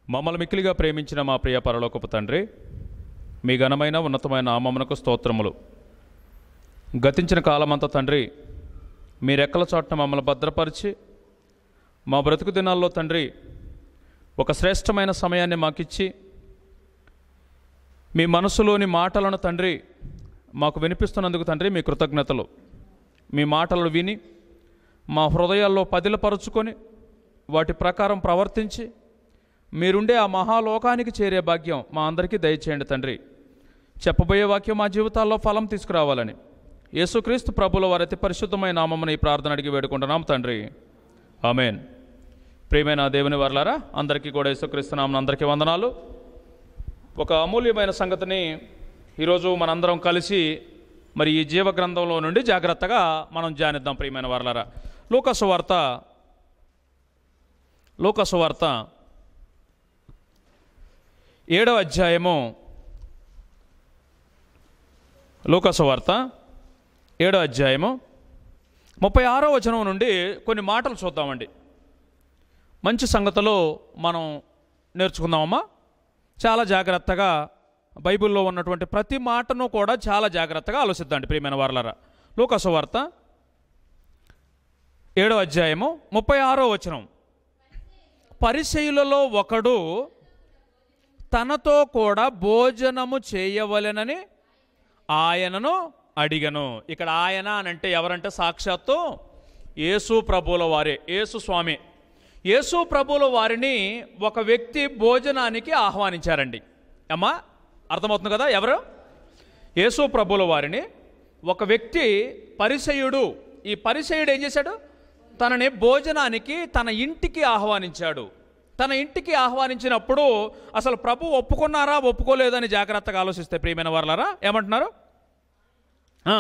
మమ్మల్ని మిక్కిలిగా ప్రేమించిన మా ప్రియ పరలోకపు తండ్రి మీ ఘనమైన ఉన్నతమైన నామమునకు స్తోత్రములు గతించిన కాలమంతా తండ్రి మీ రెక్కల చోట్న మమ్మల్ని భద్రపరిచి మా బ్రతుకు దినాల్లో తండ్రి ఒక శ్రేష్టమైన సమయాన్ని మాకిచ్చి మీ మనసులోని మాటలను తండ్రి మాకు వినిపిస్తున్నందుకు తండ్రి మీ కృతజ్ఞతలు మీ మాటలను విని మా హృదయాల్లో పదిలపరుచుకొని వాటి ప్రకారం ప్రవర్తించి మీరుండే ఆ మహాలోకానికి చేరే భాగ్యం మా అందరికీ దయచేయండి తండ్రి చెప్పబోయే వాక్యం మా జీవితాల్లో ఫలం తీసుకురావాలని యేసుక్రీస్తు ప్రభుల వారి అతి పరిశుద్ధమైన నామమున ఈ ప్రార్థన అడిగి వేడుకుంటున్నాం తండ్రి ఆమెన్ ప్రియమైన దేవుని వర్లారా అందరికీ కూడా యేసుక్రీస్తు నామన అందరికీ వందనాలు ఒక అమూల్యమైన సంగతిని ఈరోజు మనందరం కలిసి మరి ఈ జీవ గ్రంథంలో నుండి జాగ్రత్తగా మనం ధ్యానిద్దాం ప్రియమైన వర్లారా లూకసు వార్త లూకసు వార్త ఏడవ అధ్యాయము లూకసు వార్త ఏడో అధ్యాయము ముప్పై ఆరో వచనం నుండి కొన్ని మాటలు చూద్దామండి మంచి సంగతులు మనం నేర్చుకుందామమ్మా చాలా జాగ్రత్తగా బైబిల్లో ఉన్నటువంటి ప్రతి మాటను కూడా చాలా జాగ్రత్తగా ఆలోచిద్దండి ప్రియమైన వారలరా లూకసు వార్త ఏడో అధ్యాయము ముప్పై ఆరో వచనం పరిచయులలో ఒకడు తనతో కూడా భోజనము చేయవలెనని ఆయనను అడిగను ఇక్కడ ఆయన అని అంటే ఎవరంటే సాక్షాత్తు యేసు ప్రభువుల వారే యేసు స్వామి యేసు ప్రభువుల వారిని ఒక వ్యక్తి భోజనానికి ఆహ్వానించారండి అమ్మా అర్థమవుతుంది కదా ఎవరు యేసు ప్రభువుల వారిని ఒక వ్యక్తి పరిసయుడు ఈ పరిసయుడు ఏం చేశాడు తనని భోజనానికి తన ఇంటికి ఆహ్వానించాడు తన ఇంటికి ఆహ్వానించినప్పుడు అసలు ప్రభు ఒప్పుకున్నారా ఒప్పుకోలేదని జాగ్రత్తగా ఆలోచిస్తే ప్రియమైన వారలారా ఏమంటున్నారు ఆ.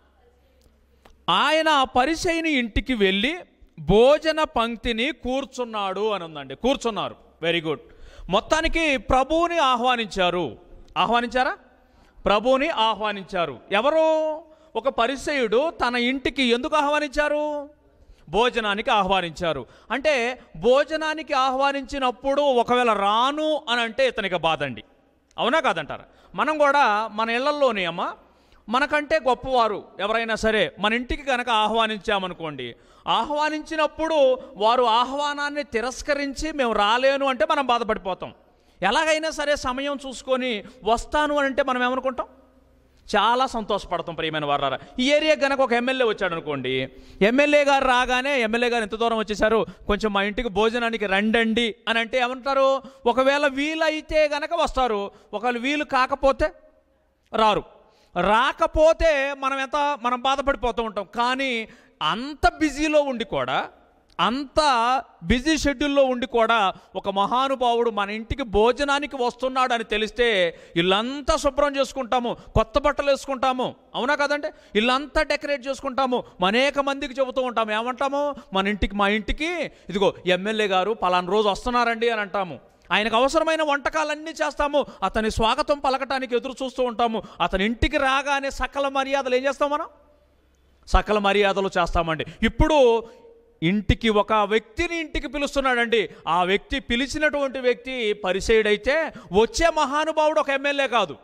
ఆయన ఆ పరిచయని ఇంటికి వెళ్ళి భోజన పంక్తిని కూర్చున్నాడు అని ఉందండి కూర్చున్నారు వెరీ గుడ్ మొత్తానికి ప్రభువుని ఆహ్వానించారు ఆహ్వానించారా ప్రభువుని ఆహ్వానించారు ఎవరు ఒక పరిచయుడు తన ఇంటికి ఎందుకు ఆహ్వానించారు భోజనానికి ఆహ్వానించారు అంటే భోజనానికి ఆహ్వానించినప్పుడు ఒకవేళ రాను అని అంటే ఇతనికి బాధ అండి అవునా కాదంటారా మనం కూడా మన ఇళ్లల్లోనే అమ్మ మనకంటే గొప్పవారు ఎవరైనా సరే మన ఇంటికి కనుక ఆహ్వానించామనుకోండి ఆహ్వానించినప్పుడు వారు ఆహ్వానాన్ని తిరస్కరించి మేము రాలేను అంటే మనం బాధపడిపోతాం ఎలాగైనా సరే సమయం చూసుకొని వస్తాను అని అంటే మనం ఏమనుకుంటాం చాలా సంతోషపడతాం ప్రియమైన వారారా ఈ ఏరియా కనుక ఒక ఎమ్మెల్యే వచ్చాడు అనుకోండి ఎమ్మెల్యే గారు రాగానే ఎమ్మెల్యే గారు ఎంత దూరం వచ్చేసారు కొంచెం మా ఇంటికి భోజనానికి రండండి అని అంటే ఏమంటారు ఒకవేళ వీలైతే గనక వస్తారు ఒకవేళ వీలు కాకపోతే రారు రాకపోతే మనం ఎంత మనం బాధపడిపోతూ ఉంటాం కానీ అంత బిజీలో ఉండి కూడా అంత బిజీ షెడ్యూల్లో ఉండి కూడా ఒక మహానుభావుడు మన ఇంటికి భోజనానికి వస్తున్నాడు అని తెలిస్తే ఇల్లంతా శుభ్రం చేసుకుంటాము కొత్త బట్టలు వేసుకుంటాము అవునా కదండి ఇల్లంతా డెకరేట్ చేసుకుంటాము అనేక మందికి చెబుతూ ఉంటాము ఏమంటాము మన ఇంటికి మా ఇంటికి ఇదిగో ఎమ్మెల్యే గారు పలానా రోజు వస్తున్నారండి అని అంటాము ఆయనకు అవసరమైన వంటకాలన్నీ చేస్తాము అతని స్వాగతం పలకటానికి ఎదురు చూస్తూ ఉంటాము అతని ఇంటికి రాగానే సకల మర్యాదలు ఏం చేస్తాం మనం సకల మర్యాదలు చేస్తామండి ఇప్పుడు ఇంటికి ఒక వ్యక్తిని ఇంటికి పిలుస్తున్నాడండి ఆ వ్యక్తి పిలిచినటువంటి వ్యక్తి పరిచయుడైతే వచ్చే మహానుభావుడు ఒక ఎమ్మెల్యే కాదు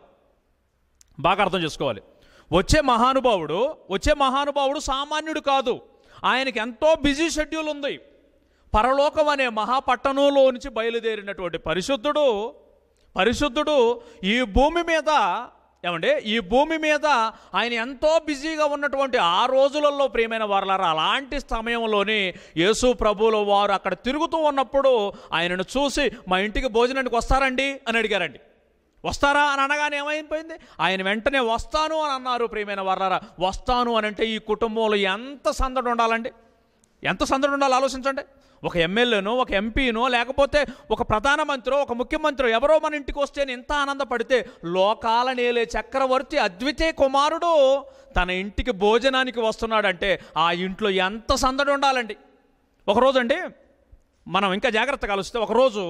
బాగా అర్థం చేసుకోవాలి వచ్చే మహానుభావుడు వచ్చే మహానుభావుడు సామాన్యుడు కాదు ఆయనకి ఎంతో బిజీ షెడ్యూల్ ఉంది పరలోకం అనే మహాపట్టణంలో నుంచి బయలుదేరినటువంటి పరిశుద్ధుడు పరిశుద్ధుడు ఈ భూమి మీద ఏమండి ఈ భూమి మీద ఆయన ఎంతో బిజీగా ఉన్నటువంటి ఆ రోజులలో ప్రియమైన వారలారా అలాంటి సమయంలోని యేసు ప్రభువుల వారు అక్కడ తిరుగుతూ ఉన్నప్పుడు ఆయనను చూసి మా ఇంటికి భోజనానికి వస్తారండి అని అడిగారండి వస్తారా అని అనగానే ఏమైపోయింది ఆయన వెంటనే వస్తాను అని అన్నారు ప్రియమైన వర్రారా వస్తాను అని అంటే ఈ కుటుంబంలో ఎంత సందడి ఉండాలండి ఎంత సందడి ఉండాలో ఆలోచించండి ఒక ఎమ్మెల్యేనో ఒక ఎంపీనో లేకపోతే ఒక ప్రధానమంత్రి ఒక ముఖ్యమంత్రి ఎవరో మన ఇంటికి వస్తే ఎంత ఆనందపడితే లోకాల నేలే చక్రవర్తి అద్వితీయ కుమారుడు తన ఇంటికి భోజనానికి వస్తున్నాడంటే ఆ ఇంట్లో ఎంత సందడి ఉండాలండి ఒకరోజు అండి మనం ఇంకా జాగ్రత్తగా ఆలోచిస్తే ఒకరోజు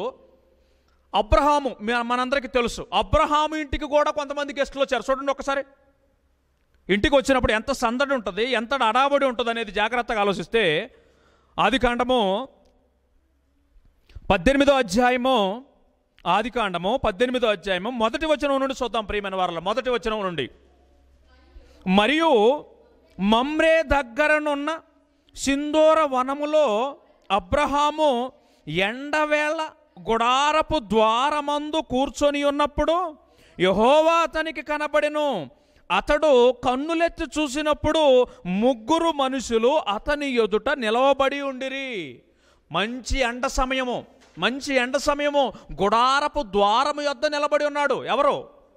అబ్రహాము మన- మనందరికీ తెలుసు అబ్రహాము ఇంటికి కూడా కొంతమంది గెస్టులు వచ్చారు చూడండి ఒకసారి ఇంటికి వచ్చినప్పుడు ఎంత సందడి ఉంటుంది ఎంత అడాబడి ఉంటుంది అనేది జాగ్రత్తగా ఆలోచిస్తే ఆది కాండము పద్దెనిమిదో అధ్యాయము ఆదికాండము పద్దెనిమిదో అధ్యాయము మొదటి వచనం నుండి చూద్దాం ప్రియమైన వారిలో మొదటి వచనం నుండి మరియు మమ్రే దగ్గరనున్న సింధూర వనములో అబ్రహాము ఎండవేళ గుడారపు ద్వారమందు కూర్చొని ఉన్నప్పుడు యహోవా అతనికి కనబడెను అతడు కన్నులెత్తి చూసినప్పుడు ముగ్గురు మనుషులు అతని ఎదుట నిలవబడి ఉండిరి మంచి ఎండ సమయము మంచి ఎండ సమయము గుడారపు ద్వారము యొద్ద నిలబడి ఉన్నాడు ఎవరు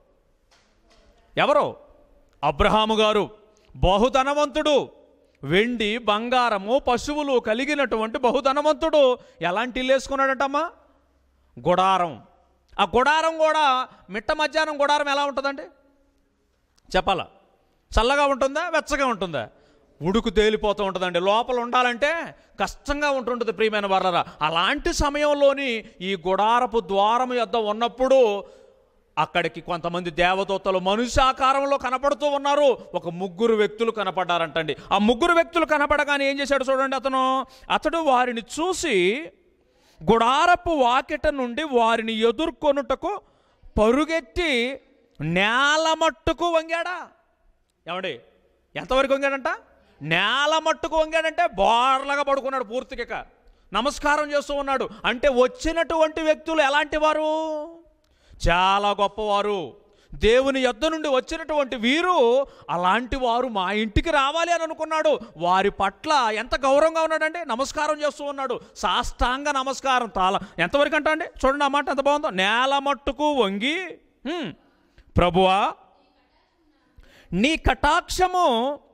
ఎవరు అబ్రహాము గారు బహుధనవంతుడు వెండి బంగారము పశువులు కలిగినటువంటి బహుధనవంతుడు ఎలాంటి ఇల్లు వేసుకున్నాడంటమ్మా గుడారం ఆ గుడారం కూడా మిట్ట మధ్యాహ్నం గుడారం ఎలా ఉంటుందండి చెప్పాలా చల్లగా ఉంటుందా వెచ్చగా ఉంటుందా ఉడుకు తేలిపోతూ ఉంటుందండి లోపల ఉండాలంటే కష్టంగా ఉంటుంటుంది ప్రియమైన వర్లరా అలాంటి సమయంలోని ఈ గుడారపు ద్వారం యొద్ద ఉన్నప్పుడు అక్కడికి కొంతమంది దేవదూతలు మనుష్యాకారంలో కనపడుతూ ఉన్నారు ఒక ముగ్గురు వ్యక్తులు కనపడ్డారంటండి ఆ ముగ్గురు వ్యక్తులు కనపడగానే ఏం చేశాడు చూడండి అతను అతడు వారిని చూసి గుడారపు వాకిట నుండి వారిని ఎదుర్కొనుటకు పరుగెత్తి నేల మట్టుకు వంగాడా ఏమండి ఎంతవరకు వంగాడంట నేల మట్టుకు వంగాడంటే బోర్లగా పడుకున్నాడు పూర్తిగా నమస్కారం చేస్తూ ఉన్నాడు అంటే వచ్చినటువంటి వ్యక్తులు ఎలాంటి వారు చాలా గొప్పవారు దేవుని యొద్ద నుండి వచ్చినటువంటి వీరు అలాంటి వారు మా ఇంటికి రావాలి అని అనుకున్నాడు వారి పట్ల ఎంత గౌరవంగా ఉన్నాడంటే నమస్కారం చేస్తూ ఉన్నాడు సాష్టాంగ నమస్కారం తాళ ఎంతవరకు అంటా అండి చూడండి ఆ మాట ఎంత బాగుందో నేల మట్టుకు వంగి "హ్మ్, ప్రభువా నీ కటాక్షము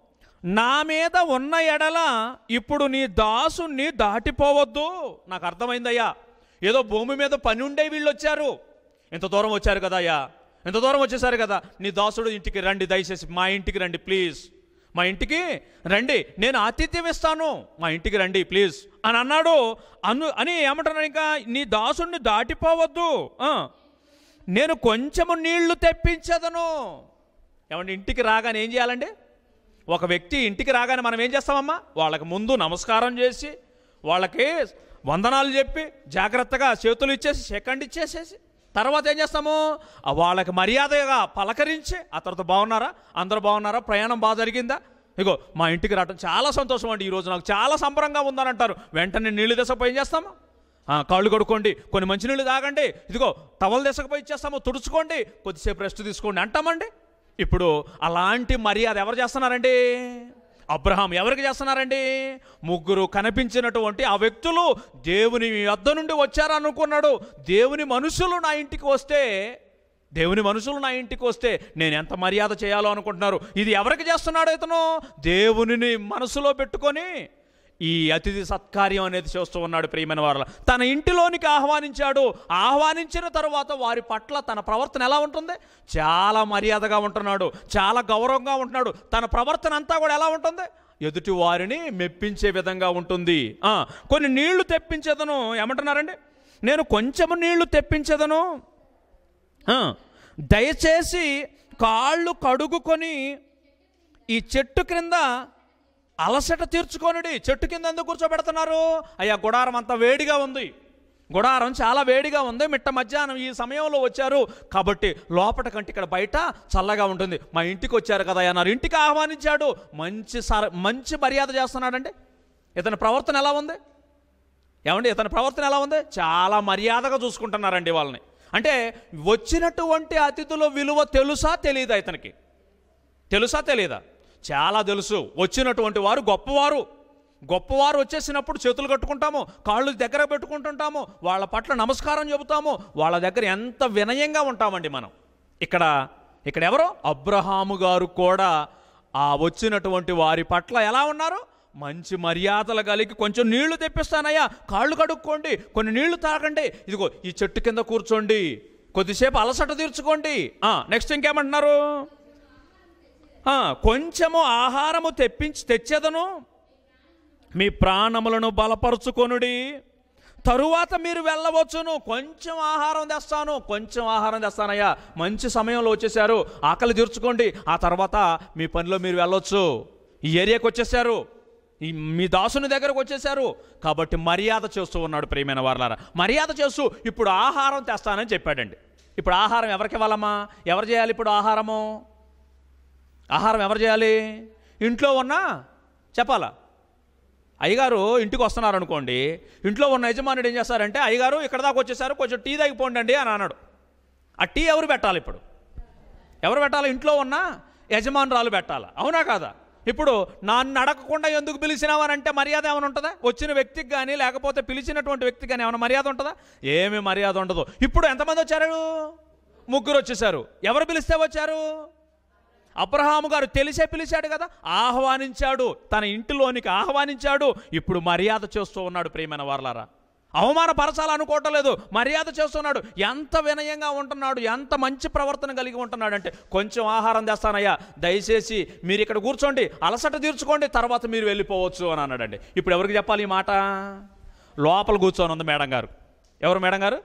నా మీద ఉన్న ఎడల ఇప్పుడు నీ దాసుని దాటిపోవద్దు నాకు అర్థమైందయ్యా ఏదో భూమి మీద పని ఉండే వీళ్ళు వచ్చారు ఇంత దూరం వచ్చారు కదా అయ్యా ఇంత దూరం వచ్చేసారు కదా నీ దాసుడు ఇంటికి రండి దయచేసి మా ఇంటికి రండి ప్లీజ్ మా ఇంటికి రండి నేను ఆతిథ్యం ఇస్తాను మా ఇంటికి రండి ప్లీజ్ అని అన్నాడు అను అని ఏమంటున్నాడు ఇంకా నీ దాసుడిని దాటిపోవద్దు ఆ. నేను కొంచెము నీళ్లు తెప్పించదను ఏమంటే ఇంటికి రాగానే ఏం చేయాలండి ఒక వ్యక్తి ఇంటికి రాగానే మనం ఏం చేస్తామమ్మా వాళ్ళకి ముందు నమస్కారం చేసి వాళ్ళకి వందనాలు చెప్పి జాగ్రత్తగా చేతులు ఇచ్చేసి సెకండ్ ఇచ్చేసేసి తర్వాత ఏం చేస్తాము ఆ వాళ్ళకి మర్యాదగా పలకరించి ఆ తర్వాత బాగున్నారా అందరూ బాగున్నారా ప్రయాణం బాగా జరిగిందా ఇగో మా ఇంటికి రావటం చాలా సంతోషం అండి ఈరోజు నాకు చాలా సంబరంగా ఉందని అంటారు వెంటనే నీళ్ళు తెసపోయి ఏం చేస్తాము ఆ, కాళ్ళు కడుక్కోండి కొన్ని మంచినీళ్ళు తాగండి ఇదిగో టవల్ తీసుకుపోయి ఇచ్చేస్తాము తుడుచుకోండి కొద్దిసేపు రెస్ట్ తీసుకోండి అంటామండి ఇప్పుడు అలాంటి మర్యాద ఎవరు చేస్తున్నారండి అబ్రహాం ఎవరికి చేస్తున్నారండి ముగ్గురు కనిపించినటువంటి ఆ వ్యక్తులు దేవుని వద్ద నుండి వచ్చారనుకున్నాడు దేవుని మనుషులు నా ఇంటికి వస్తే దేవుని మనుషులు నా ఇంటికి వస్తే నేను ఎంత మర్యాద చేయాలో అనుకుంటున్నారు ఇది ఎవరికి చేస్తున్నాడు ఇతను దేవునిని మనసులో పెట్టుకొని ఈ అతిథి సత్కార్యం అనేది చేస్తూ ఉన్నాడు ప్రియమైన వారు తన ఇంటిలోనికి ఆహ్వానించాడు ఆహ్వానించిన తరువాత వారి పట్ల తన ప్రవర్తన ఎలా ఉంటుంది చాలా మర్యాదగా ఉంటున్నాడు చాలా గౌరవంగా ఉంటున్నాడు తన ప్రవర్తన అంతా కూడా ఎలా ఉంటుంది ఎదుటి వారిని మెప్పించే విధంగా ఉంటుంది ఆ, కొన్ని నీళ్లు తెప్పించేదను ఏమంటున్నారండి నేను కొంచెము నీళ్లు తెప్పించేదను ఆ, దయచేసి కాళ్ళు కడుగుకొని ఈ చెట్టు క్రింద అలసట తీర్చుకొనుడి చెట్టు కింద ఎందుకు కూర్చోబెడుతున్నారు అయ్యా గుడారం అంత వేడిగా ఉంది గుడారం చాలా వేడిగా ఉంది మిట్ట మధ్యాహ్నం ఈ సమయంలో వచ్చారు కాబట్టి లోపట కంటే ఇక్కడ బయట చల్లగా ఉంటుంది మా ఇంటికి వచ్చారు కదా అన్నారు ఇంటికి ఆహ్వానించాడు మంచి సర మంచి మర్యాద చేస్తున్నాడండి ఇతని ప్రవర్తన ఎలా ఉంది ఏమండి ఇతని ప్రవర్తన ఎలా ఉంది చాలా మర్యాదగా చూసుకుంటున్నారండి వాళ్ళని అంటే వచ్చినటువంటి అతిథుల విలువ తెలుసా తెలియదా ఇతనికి తెలుసా తెలియదా చాలా తెలుసు వచ్చినటువంటి వారు గొప్పవారు గొప్పవారు వచ్చేసినప్పుడు చేతులు కట్టుకుంటాము కాళ్ళు దగ్గర పెట్టుకుంటుంటాము వాళ్ళ పట్ల నమస్కారం చెబుతాము వాళ్ళ దగ్గర ఎంత వినయంగా ఉంటామండి మనం ఇక్కడ ఇక్కడ ఎవరు అబ్రహాము గారు కూడా ఆ వచ్చినటువంటి వారి పట్ల ఎలా ఉన్నారు మంచి మర్యాదలు కలిగి కొంచెం నీళ్లు తెప్పిస్తానయ్యా కాళ్ళు కడుక్కోండి కొన్ని నీళ్లు తాగండి ఇదిగో ఈ చెట్టు కింద కూర్చోండి కొద్దిసేపు అలసట తీర్చుకోండి నెక్స్ట్ ఇంకేమంటున్నారు ఆ, కొంచెము ఆహారము తెప్పించి తెచ్చేదను మీ ప్రాణములను బలపరుచుకొనుడి తరువాత మీరు వెళ్ళవచ్చును కొంచెం ఆహారం తెస్తాను కొంచెం ఆహారం తెస్తానయ్యా మంచి సమయంలో వచ్చేసారు ఆకలి తీర్చుకోండి ఆ తర్వాత మీ పనిలో మీరు వెళ్ళొచ్చు ఈ ఏరియాకి వచ్చేసారు ఈ మీ దాసుని దగ్గరకు వచ్చేసారు కాబట్టి మర్యాద చేస్తూ ఉన్నాడు ప్రియమైన వారలారా మర్యాద చేస్తూ ఇప్పుడు ఆహారం తెస్తానని చెప్పాడండి ఇప్పుడు ఆహారం ఎవరికి ఇవ్వాలమ్మా ఎవరు చేయాలి ఇప్పుడు ఆహారము ఆహారం ఎవరు చేయాలి ఇంట్లో ఉన్న చెప్పాలా అయ్యగారు ఇంటికి వస్తున్నారు అనుకోండి ఇంట్లో ఉన్న యజమానుడు ఏం చేస్తారంటే అయ్యగారు ఇక్కడ దాకా వచ్చేసారు కొంచెం టీ తాగిపోండి అండి అని అన్నాడు ఆ టీ ఎవరు పెట్టాలి ఇప్పుడు ఎవరు పెట్టాలి ఇంట్లో ఉన్న యజమానురాలు పెట్టాలి అవునా కాదా ఇప్పుడు నన్ను అడగకుండా ఎందుకు పిలిచినావనంటే మర్యాద ఏమైనా ఉంటుందా వచ్చిన వ్యక్తికి కానీ లేకపోతే పిలిచినటువంటి వ్యక్తికి కానీ ఏమైనా మర్యాద ఉంటుందా ఏమీ మర్యాద ఉండదు ఇప్పుడు ఎంతమంది వచ్చారు ముగ్గురు వచ్చేసారు ఎవరు పిలిస్తే వచ్చారు అబ్రహాము గారు తెలిసే పిలిచాడు కదా ఆహ్వానించాడు తన ఇంటిలోనికి ఆహ్వానించాడు ఇప్పుడు మర్యాద చేస్తూ ఉన్నాడు ప్రియమైన వారలారా అవమానపరచాలనుకోవటం లేదు మర్యాద చేస్తున్నాడు ఎంత వినయంగా ఉంటున్నాడు ఎంత మంచి ప్రవర్తన కలిగి ఉంటున్నాడు అంటే కొంచెం ఆహారం తెస్తానయ్యా దయచేసి మీరు ఇక్కడ కూర్చోండి అలసట తీర్చుకోండి తర్వాత మీరు వెళ్ళిపోవచ్చు అని అన్నాడండి ఇప్పుడు ఎవరికి చెప్పాలి ఈ మాట లోపల కూర్చొని ఉంది మేడం గారు ఎవరు మేడం గారు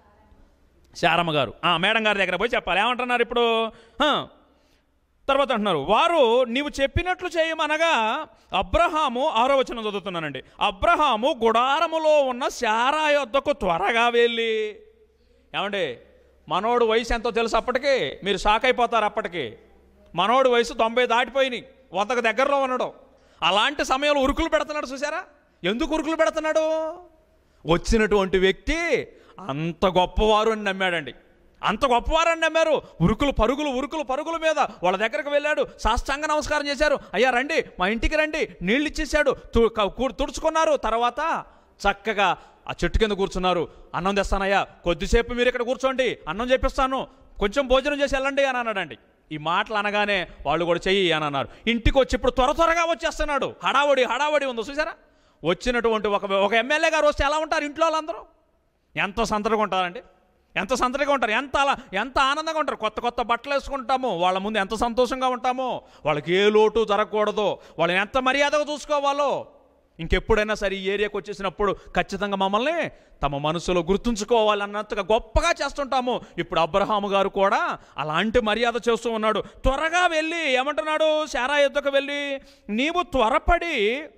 శారమ్మ గారు ఆ, మేడం గారి దగ్గర పోయి చెప్పాలి ఏమంటున్నారు ఇప్పుడు ఆ, తర్వాత అంటున్నారు వారు నీవు చెప్పినట్లు చేయమనగా అబ్రహాము ఆరో వచనం చదువుతున్నానండి అబ్రహాము గుడారములో ఉన్న శారా యొద్దకు త్వరగా వెళ్ళి ఏమండి మనోడు వయసు ఎంతో తెలుసు అప్పటికి మీరు షాక్ అయిపోతారు అప్పటికి మనోడు వయసు తొంభై దాటిపోయినాయి వందకు దగ్గరలో ఉండడం అలాంటి సమయంలో ఉరుకులు పెడుతున్నాడు చూసారా ఎందుకు ఉరుకులు పెడుతున్నాడు వచ్చినటువంటి వ్యక్తి అంత గొప్పవారు అని నమ్మాడండి అంత గొప్పవారని నమ్మారు ఉరుకులు పరుగులు ఉరుకులు పరుగుల మీద వాళ్ళ దగ్గరకు వెళ్ళాడు సాష్టాంగ నమస్కారం చేశారు అయ్యా రండి మా ఇంటికి రండి నీళ్ళు ఇచ్చేసాడు తు- క- కూ- తుడుచుకున్నారు తర్వాత చక్కగా ఆ చెట్టు కింద కూర్చున్నారు అన్నం తెస్తానయ్యా కొద్దిసేపు మీరు ఇక్కడ కూర్చోండి అన్నం చెప్పిస్తాను కొంచెం భోజనం చేసి వెళ్ళండి అని అన్నాడండి ఈ మాటలు అనగానే వాళ్ళు కూడా చెయ్యి అని అన్నారు ఇంటికి వచ్చి ఇప్పుడు త్వర త్వరగా వచ్చేస్తున్నాడు హడావడి హడావడి ఉందో చూసారా వచ్చినటువంటి ఒక ఒక ఎమ్మెల్యే గారు వస్తే ఎలా ఉంటారు ఇంట్లో వాళ్ళందరూ ఎంత సంతడిగా ఉంటారండి ఎంత సంతడిగా ఉంటారు ఎంత అలా ఎంత ఆనందంగా ఉంటారు కొత్త కొత్త బట్టలు వేసుకుంటాము వాళ్ళ ముందు ఎంత సంతోషంగా ఉంటామో వాళ్ళకి ఏ లోటు జరగకూడదు వాళ్ళని ఎంత మర్యాదగా చూసుకోవాలో ఇంకెప్పుడైనా సరే ఈ ఏరియాకి వచ్చేసినప్పుడు ఖచ్చితంగా మమ్మల్ని తమ మనసులో గుర్తుంచుకోవాలన్నంతగా గొప్పగా చేస్తుంటాము ఇప్పుడు అబ్రహాము గారు కూడా అలాంటి మర్యాద చేస్తూ ఉన్నాడు త్వరగా వెళ్ళి ఏమంటున్నాడు శారా యుద్ధకు వెళ్ళి నీవు త్వరపడి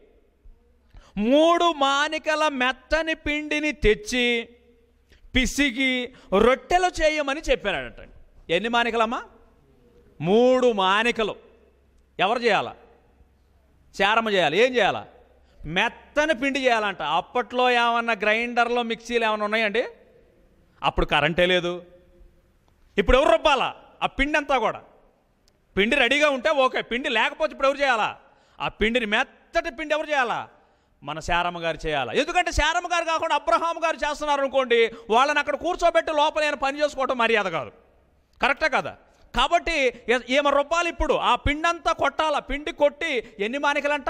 మూడు మానికల మెత్తని పిండిని తెచ్చి పిసిగి రొట్టెలు చేయమని చెప్పాడట ఎన్ని మానికలమ్మా మూడు మానికలు ఎవరు చేయాలా చారమ్మ చేయాలి ఏం చేయాలా మెత్తని పిండి చేయాలంట అప్పట్లో ఏమన్నా గ్రైండర్లో మిక్సీలు ఏమైనా ఉన్నాయండి అప్పుడు కరెంటే లేదు ఇప్పుడు ఎవరు రుబ్బాలా ఆ పిండి అంతా కూడా పిండి రెడీగా ఉంటే ఓకే పిండి లేకపోతే ఇప్పుడు ఎవరు చేయాలా ఆ పిండిని మెత్తటి పిండి ఎవరు చేయాలా మన శారమ్మ గారు చేయాలా ఎందుకంటే శారమ్మ గారు కాకుండా అబ్రహాం గారు చేస్తున్నారు అనుకోండి వాళ్ళని అక్కడ కూర్చోబెట్టి లోపల ఆయన పని చేసుకోవటం మర్యాద కాదు కరెక్టే కదా కాబట్టి ఏ- ఏమ రుబ్బాలి ఇప్పుడు ఆ పిండి అంతా కొట్టాలా పిండి కొట్టి ఎన్ని మానికలంట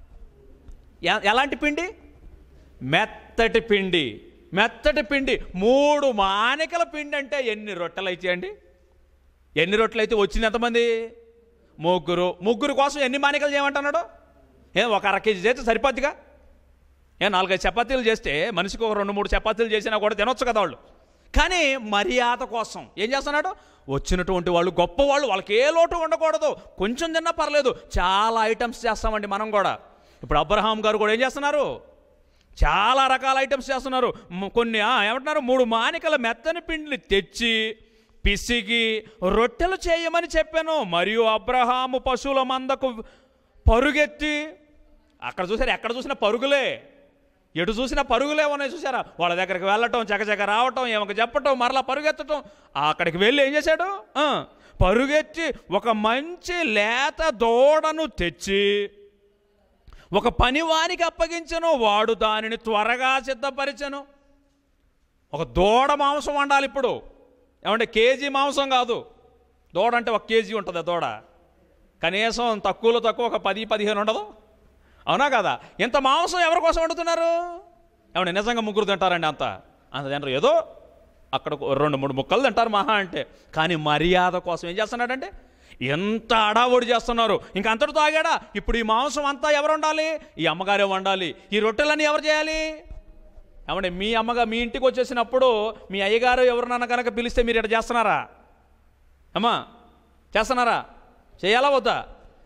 ఎ- ఎలాంటి పిండి మెత్తటి పిండి మెత్తటి పిండి మూడు మానికల పిండి అంటే ఎన్ని రొట్టెలు అయితాయండి ఎన్ని రొట్టెలు అయితే వచ్చింది ఎంతమంది ముగ్గురు ముగ్గురు కోసం ఎన్ని మానికలు చేయమంటున్నాడు ఏ ఒక అర కేజీ చేస్తే సరిపోద్దిగా ఏ నాలుగైదు చపాతీలు చేస్తే మనిషికి ఒక రెండు మూడు చపాతీలు చేసినా కూడా తినొచ్చు కదా వాళ్ళు కానీ మర్యాద కోసం ఏం చేస్తున్నాడు వచ్చినటువంటి వాళ్ళు గొప్పవాళ్ళు వాళ్ళకి ఏ లోటు ఉండకూడదు కొంచెం తిన్నా పర్లేదు చాలా ఐటమ్స్ చేస్తామండి మనం కూడా ఇప్పుడు అబ్రహాం గారు కూడా ఏం చేస్తున్నారు చాలా రకాల ఐటమ్స్ చేస్తున్నారు మ్, కొన్ని ఆ, ఏమంటున్నారు మూడు మానికల మెత్తని పిండిని తెచ్చి పిసిగి రొట్టెలు చేయమని చెప్పాను మరియు అబ్రహాము పశువుల మందకు పరుగెత్తి అక్కడ చూసారు ఎక్కడ చూసినా పరుగులే ఎటు చూసినా పరుగులే ఉన్నాయి చూసారా వాళ్ళ దగ్గరికి వెళ్ళటం చకచక రావటం ఏమొక చెప్పటం మరలా పరుగెత్తటం అక్కడికి వెళ్ళి ఏం చేశాడు ఆ, పరుగెత్తి ఒక మంచి లేత దూడను తెచ్చి ఒక పనివానికి అప్పగించను వాడు దానిని త్వరగా సిద్ధపరిచను ఒక దూడ మాంసం వండాలి ఇప్పుడు ఏమంటే కేజీ మాంసం కాదు దూడ అంటే ఒక కేజీ ఉంటుంది ఆ దూడ కనీసం తక్కువలో తక్కువ ఒక పది పదిహేను ఉండదు అవునా కదా ఇంత మాంసం ఎవరి కోసం వండుతున్నారు ఏమంటే నిజంగా ముగ్గురు తింటారండి అంత అంత తింటారు ఏదో అక్కడ ఒక రెండు మూడు ముక్కలు తింటారు మహా అంటే కానీ మర్యాద కోసం ఏం చేస్తున్నాడంటే ఎంత అడావుడి చేస్తున్నారు ఇంక అంతటితో ఆగాడా ఇప్పుడు ఈ మాంసం అంతా ఎవరు వండాలి ఈ అమ్మగారే వండాలి ఈ రొట్టెలన్నీ ఎవరు చేయాలి ఏమంటే మీ అమ్మగా మీ ఇంటికి వచ్చేసినప్పుడు మీ అయ్యగారు ఎవరినన్నా కనుక పిలిస్తే మీరు ఇక్కడ చేస్తున్నారా అమ్మా చేస్తున్నారా చేయాలా వద్దా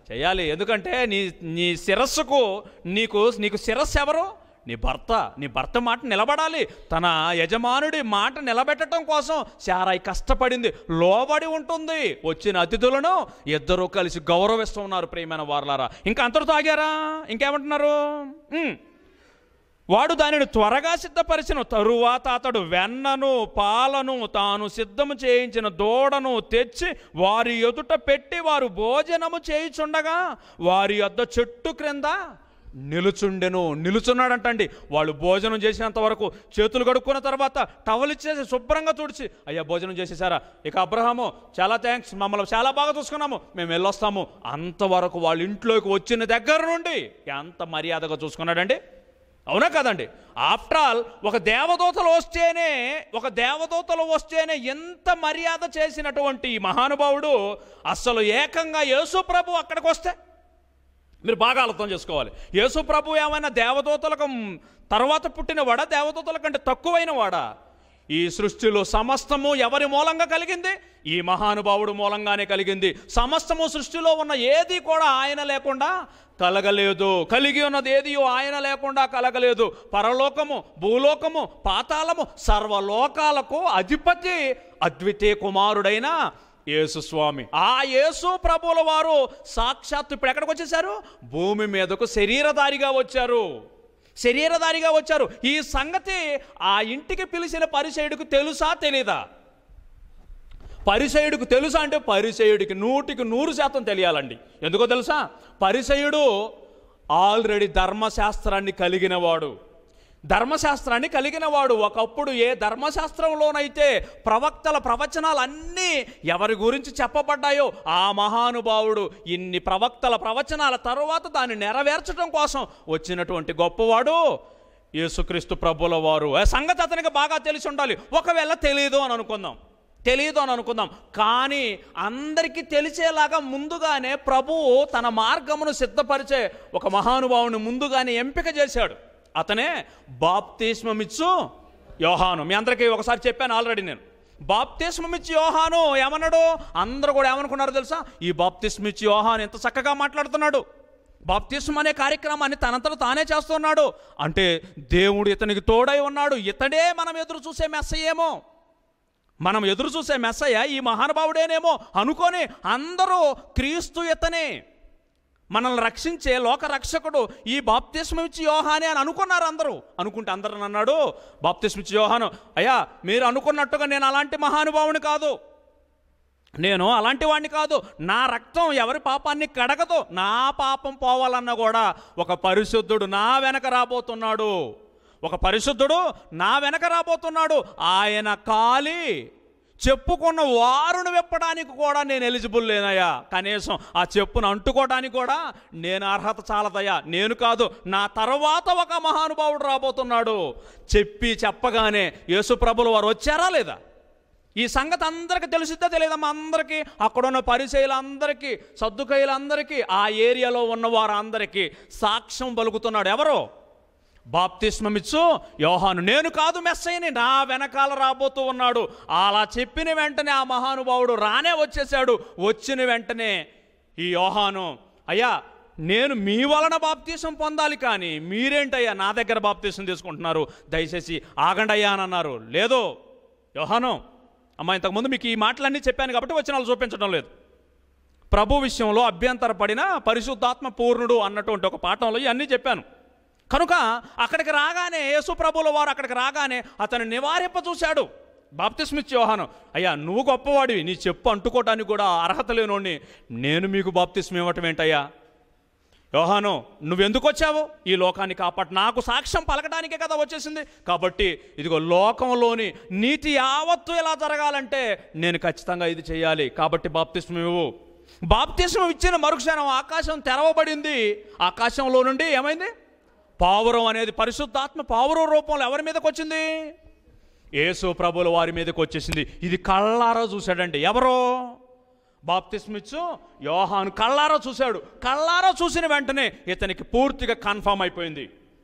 చేయాలి ఎందుకంటే నీ నీ శిరస్సుకు నీకు నీకు శిరస్సు ఎవరు నీ భర్త నీ భర్త మాట నిలబడాలి తన యజమానుడి మాట నిలబెట్టడం కోసం శారాయి కష్టపడింది లోబడి ఉంటుంది వచ్చిన అతిథులను ఇద్దరూ కలిసి గౌరవిస్తున్నారు ప్రియమైన వారలారా ఇంకా అంతటితో ఆగారా ఇంకేమంటున్నారు ఉమ్. వాడు దానిని త్వరగా సిద్ధపరిచిన తరువాత అతడు వెన్నను పాలను తాను సిద్ధము చేయించిన దూడను తెచ్చి వారి ఎదుట పెట్టి వారు భోజనము చేయుచుండగా వారి యొద్ద చెట్టు క్రింద నిలుచుండెను నిలుచున్నాడంటండి వాళ్ళు భోజనం చేసినంత వరకు చేతులు కడుక్కున్న తర్వాత టవల్ ఇచ్చేసి శుభ్రంగా తుడిచి అయ్యా భోజనం చేసేసారా ఇక అబ్రహాము చాలా థ్యాంక్స్ మమ్మల్ని చాలా బాగా చూసుకున్నాము మేము వెళ్ళొస్తాము అంతవరకు వాళ్ళ ఇంట్లోకి వచ్చిన దగ్గర నుండి ఎంత మర్యాదగా చూసుకున్నాడండి అవునా కదండి ఆఫ్టర్ ఆల్ ఒక దేవదూతలు వస్తేనే ఒక దేవదూతలు వస్తేనే ఎంత మర్యాద చేసినటువంటి ఈ మహానుభావుడు అసలు ఏకంగా యేసు ప్రభు అక్కడికి వస్తే మీరు బాగా అర్థం చేసుకోవాలి యేసు ప్రభు ఏమైనా దేవదూతలకు మ్, తర్వాత పుట్టిన వాడా దేవదూతల కంటే తక్కువైన వాడా ఈ సృష్టిలో సమస్తము ఎవరి మూలంగా కలిగింది ఈ మహానుభావుడు మూలంగానే కలిగింది సమస్తము సృష్టిలో ఉన్న ఏది కూడా ఆయన లేకుండా కలగలేదు కలిగి ఉన్నది ఏదియో ఆయన లేకుండా కలగలేదు పరలోకము భూలోకము పాతాళము సర్వలోకాలకు అధిపతి అద్వితీయ కుమారుడైన యేసు స్వామి ఆ యేసు ప్రభుల వారు సాక్షాత్తు ఇప్పుడు ఎక్కడికి వచ్చేసారు భూమి మీదకు శరీరధారిగా వచ్చారు శరీరధారిగా వచ్చారు ఈ సంగతి ఆ ఇంటికి పిలిచిన పరిచయుడికి తెలుసా తెలీదా పరిసయుడికి తెలుసా అంటే పరిసయుడికి నూటికి నూరు శాతం తెలియాలండి ఎందుకో తెలుసా పరిసయుడు ఆల్రెడీ ధర్మశాస్త్రాన్ని కలిగినవాడు ధర్మశాస్త్రాన్ని కలిగినవాడు ఒకప్పుడు ఏ ధర్మశాస్త్రంలోనైతే ప్రవక్తల ప్రవచనాలు అన్నీ ఎవరి గురించి చెప్పబడ్డాయో ఆ మహానుభావుడు ఇన్ని ప్రవక్తల ప్రవచనాల తరువాత దాన్ని నెరవేర్చడం కోసం వచ్చినటువంటి గొప్పవాడు యేసుక్రీస్తు ప్రభుల వారు ఆ సంగతి అతనికి బాగా తెలిసి ఉండాలి ఒకవేళ తెలియదు అని అనుకుందాం తెలియదు అని అనుకుందాం కానీ అందరికీ తెలిసేలాగా ముందుగానే ప్రభువు తన మార్గమును సిద్ధపరిచే ఒక మహానుభావుని ముందుగానే ఎంపిక చేశాడు అతనే బాప్తిస్మమిచ్చు యోహాను మీ అందరికీ ఒకసారి చెప్పాను ఆల్రెడీ నేను బాప్తిస్మమిచ్చి యోహాను ఏమన్నాడు అందరూ కూడా ఏమనుకున్నారు తెలుసా ఈ బాప్తిస్మిచ్చి యోహాను ఎంత చక్కగా మాట్లాడుతున్నాడు బాప్తిస్మ అనే కార్యక్రమాన్ని తనంతట తానే చేస్తున్నాడు అంటే దేవుడు ఇతనికి తోడై ఉన్నాడు ఇతడే మనం ఎదురు చూసే మెస్సయ్యేమో మనం ఎదురు చూసే మెస్సయ్య ఈ మహానుభావుడేనేమో అనుకొని అందరూ క్రీస్తు ఇతనే మనల్ని రక్షించే లోక రక్షకుడు ఈ బాప్తిస్మ ఇచ్చి యోహానే అని అనుకున్నారు అందరూ అనుకుంటే అందరూ అన్నాడు బాప్తిస్మ ఇచ్చి యోహాను అయ్యా మీరు అనుకున్నట్టుగా నేను అలాంటి మహానుభావుని కాదు నేను అలాంటి వాడిని కాదు నా రక్తం ఎవరి పాపాన్ని కడగదు నా పాపం పోవాలన్నా కూడా ఒక పరిశుద్ధుడు నా వెనక రాబోతున్నాడు ఒక పరిశుద్ధుడు నా వెనక రాబోతున్నాడు ఆయన కాలి చెప్పుకున్న వారును విప్పడానికి కూడా నేను ఎలిజిబుల్ లేనయ్యా కనీసం ఆ చెప్పును అంటుకోవడానికి కూడా నేను అర్హత చాలదయ్యా నేను కాదు నా తర్వాత ఒక మహానుభావుడు రాబోతున్నాడు చెప్పి చెప్పగానే యేసు ప్రభులు వారు వచ్చారా లేదా ఈ సంగతి అందరికీ తెలిసిద్దా తెలియదమ్మా అందరికీ అక్కడున్న పరిచయులందరికీ సర్దుకయ్యలందరికీ ఆ ఏరియాలో ఉన్న వారందరికీ సాక్ష్యం పలుకుతున్నాడు ఎవరు బాప్తిస్మమిచ్చు యోహాను నేను కాదు మెస్సయ్యని నా వెనకాల రాబోతూ ఉన్నాడు అలా చెప్పిన వెంటనే ఆ మహానుభావుడు రానే వచ్చేసాడు వచ్చిన వెంటనే ఈ యోహాను అయ్యా నేను మీ వలన బాప్తీసం పొందాలి కానీ మీరేంటయ్యా నా దగ్గర బాప్తీసం తీసుకుంటున్నారు దయచేసి ఆగండి అయ్యా అని అన్నారు లేదు యోహాను అమ్మా ఇంతకుముందు మీకు ఈ మాటలన్నీ చెప్పాను కాబట్టి వచ్చిన వాళ్ళు చూపించడం లేదు ప్రభు విషయంలో అభ్యంతరపడిన పరిశుద్ధాత్మ పూర్ణుడు అన్నటువంటి ఒక పాఠంలో ఇవన్నీ చెప్పాను కనుక అక్కడికి రాగానే యేసు ప్రభుల వారు అక్కడికి రాగానే అతను నివారింప చూశాడు బాప్తిస్మిచ్ యోహాను అయ్యా నువ్వు గొప్పవాడివి నీ చెప్పు అంటుకోవటానికి కూడా అర్హత లేనోడిని నేను మీకు బాప్తిస్మ ఇవ్వటం ఏంటయ్యా యోహాను నువ్వెందుకు వచ్చావు ఈ లోకాన్ని కాపాడు నాకు సాక్ష్యం పలకడానికే కదా వచ్చేసింది కాబట్టి ఇదిగో లోకంలోని నీతి యావత్తు ఎలా జరగాలంటే నేను ఖచ్చితంగా ఇది చేయాలి కాబట్టి బాప్తిస్మం ఇవ్వు బాప్తిస్మం ఇచ్చిన మరుక్షణం ఆకాశం తెరవబడింది ఆకాశంలో నుండి ఏమైంది పావురం అనేది పరిశుద్ధాత్మ పావురం రూపంలో ఎవరి మీదకి వచ్చింది యేసు ప్రభుల వారి మీదకి వచ్చేసింది ఇది కళ్ళారా చూశాడండి ఎవరో బాప్తిస్మిచ్చు యోహాను కళ్ళారా చూశాడు కళ్ళారా చూసిన వెంటనే ఇతనికి పూర్తిగా కన్ఫర్మ్ అయిపోయింది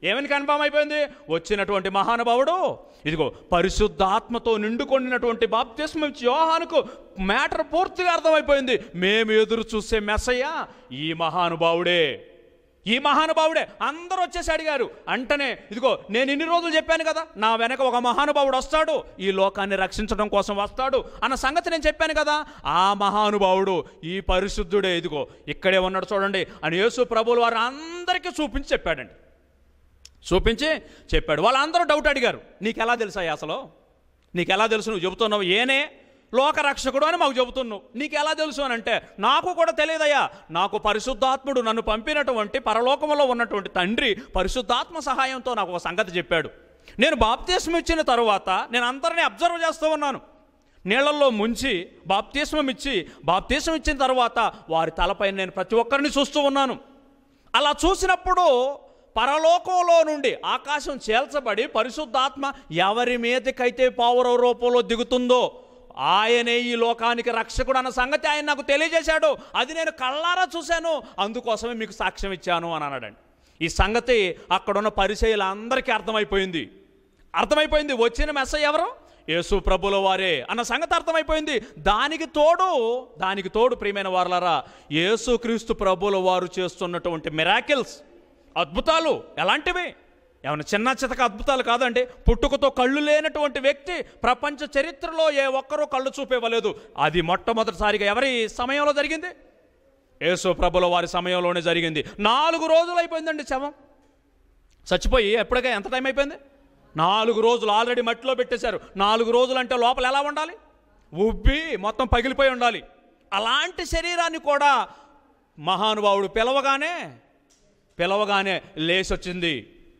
ఏమని కన్ఫామ్ అయిపోయింది వచ్చినటువంటి మహానుభావుడు ఇదిగో పరిశుద్ధాత్మతో నిండుకొనినటువంటి బాప్తిస్మం ఇచ్చి యోహానుకు మ్యాటర్ పూర్తిగా అర్థమైపోయింది మేము ఎదురు చూసే మెస్సయ్య ఈ మహానుభావుడే ఈ మహానుభావుడే అందరూ వచ్చేసి అడిగారు అంటనే ఇదిగో నేను ఇన్ని రోజులు చెప్పాను కదా నా వెనక ఒక మహానుభావుడు వస్తాడు ఈ లోకాన్ని రక్షించడం కోసం వస్తాడు అన్న సంగతి నేను చెప్పాను కదా ఆ మహానుభావుడు ఈ పరిశుద్ధుడే ఇదిగో ఇక్కడే ఉన్నాడు చూడండి అని యేసు ప్రభువులు వారు అందరికీ చూపించి చెప్పాడండి చూపించి చెప్పాడు వాళ్ళందరూ డౌట్ అడిగారు నీకు ఎలా తెలుసా అసలు నీకు ఎలా తెలుసు నువ్వు చెబుతున్నావు ఏనే లోకరక్షకుడు అని మాకు చెబుతున్నావు నీకు ఎలా తెలుసు అని అంటే నాకు కూడా తెలియదయ్యా నాకు పరిశుద్ధాత్ముడు నన్ను పంపినటువంటి పరలోకములో ఉన్నటువంటి తండ్రి పరిశుద్ధాత్మ సహాయంతో నాకు ఒక సంగతి చెప్పాడు నేను బాప్తీసం ఇచ్చిన తరువాత నేను అందరినీ అబ్జర్వ్ చేస్తూ ఉన్నాను నీళ్లలో ముంచి బాప్తీస్మం ఇచ్చి బాప్తీసం ఇచ్చిన తర్వాత వారి తలపైన నేను ప్రతి ఒక్కరిని చూస్తూ ఉన్నాను అలా చూసినప్పుడు పరలోకంలో నుండి ఆకాశం చేల్చబడి పరిశుద్ధాత్మ ఎవరి మీదకైతే పావుర రూపంలో దిగుతుందో ఆయనే ఈ లోకానికి రక్షకుడు అన్న సంగతి ఆయన నాకు తెలియజేశాడు అది నేను కళ్ళారా చూశాను అందుకోసమే మీకు సాక్ష్యం ఇచ్చాను అని అన్నాడండి ఈ సంగతి అక్కడున్న పరిచయులందరికీ అర్థమైపోయింది అర్థమైపోయింది వచ్చిన మెస్స ఎవరు యేసు ప్రభుల వారే అన్న సంగతి అర్థమైపోయింది దానికి తోడు దానికి తోడు ప్రియమైన వారలారా యేసు క్రీస్తు ప్రభుల వారు చేస్తున్నటువంటి మిరాకిల్స్ అద్భుతాలు ఎలాంటివి ఏమైనా చిన్న చితక అద్భుతాలు కాదండి పుట్టుకతో కళ్ళు లేనటువంటి వ్యక్తి ప్రపంచ చరిత్రలో ఏ ఒక్కరూ కళ్ళు చూపేవ్వలేదు అది మొట్టమొదటిసారిగా ఎవరి సమయంలో జరిగింది యేసు ప్రభుల వారి సమయంలోనే జరిగింది నాలుగు రోజులు అయిపోయిందండి శవం చచ్చిపోయి ఎప్పటికే ఎంత టైం అయిపోయింది నాలుగు రోజులు ఆల్రెడీ మట్టిలో పెట్టేశారు నాలుగు రోజులు అంటే లోపల ఎలా ఉండాలి ఉబ్బి మొత్తం పగిలిపోయి ఉండాలి అలాంటి శరీరాన్ని కూడా మహానుభావుడు పిలవగానే పిలవగానే లేచొచ్చింది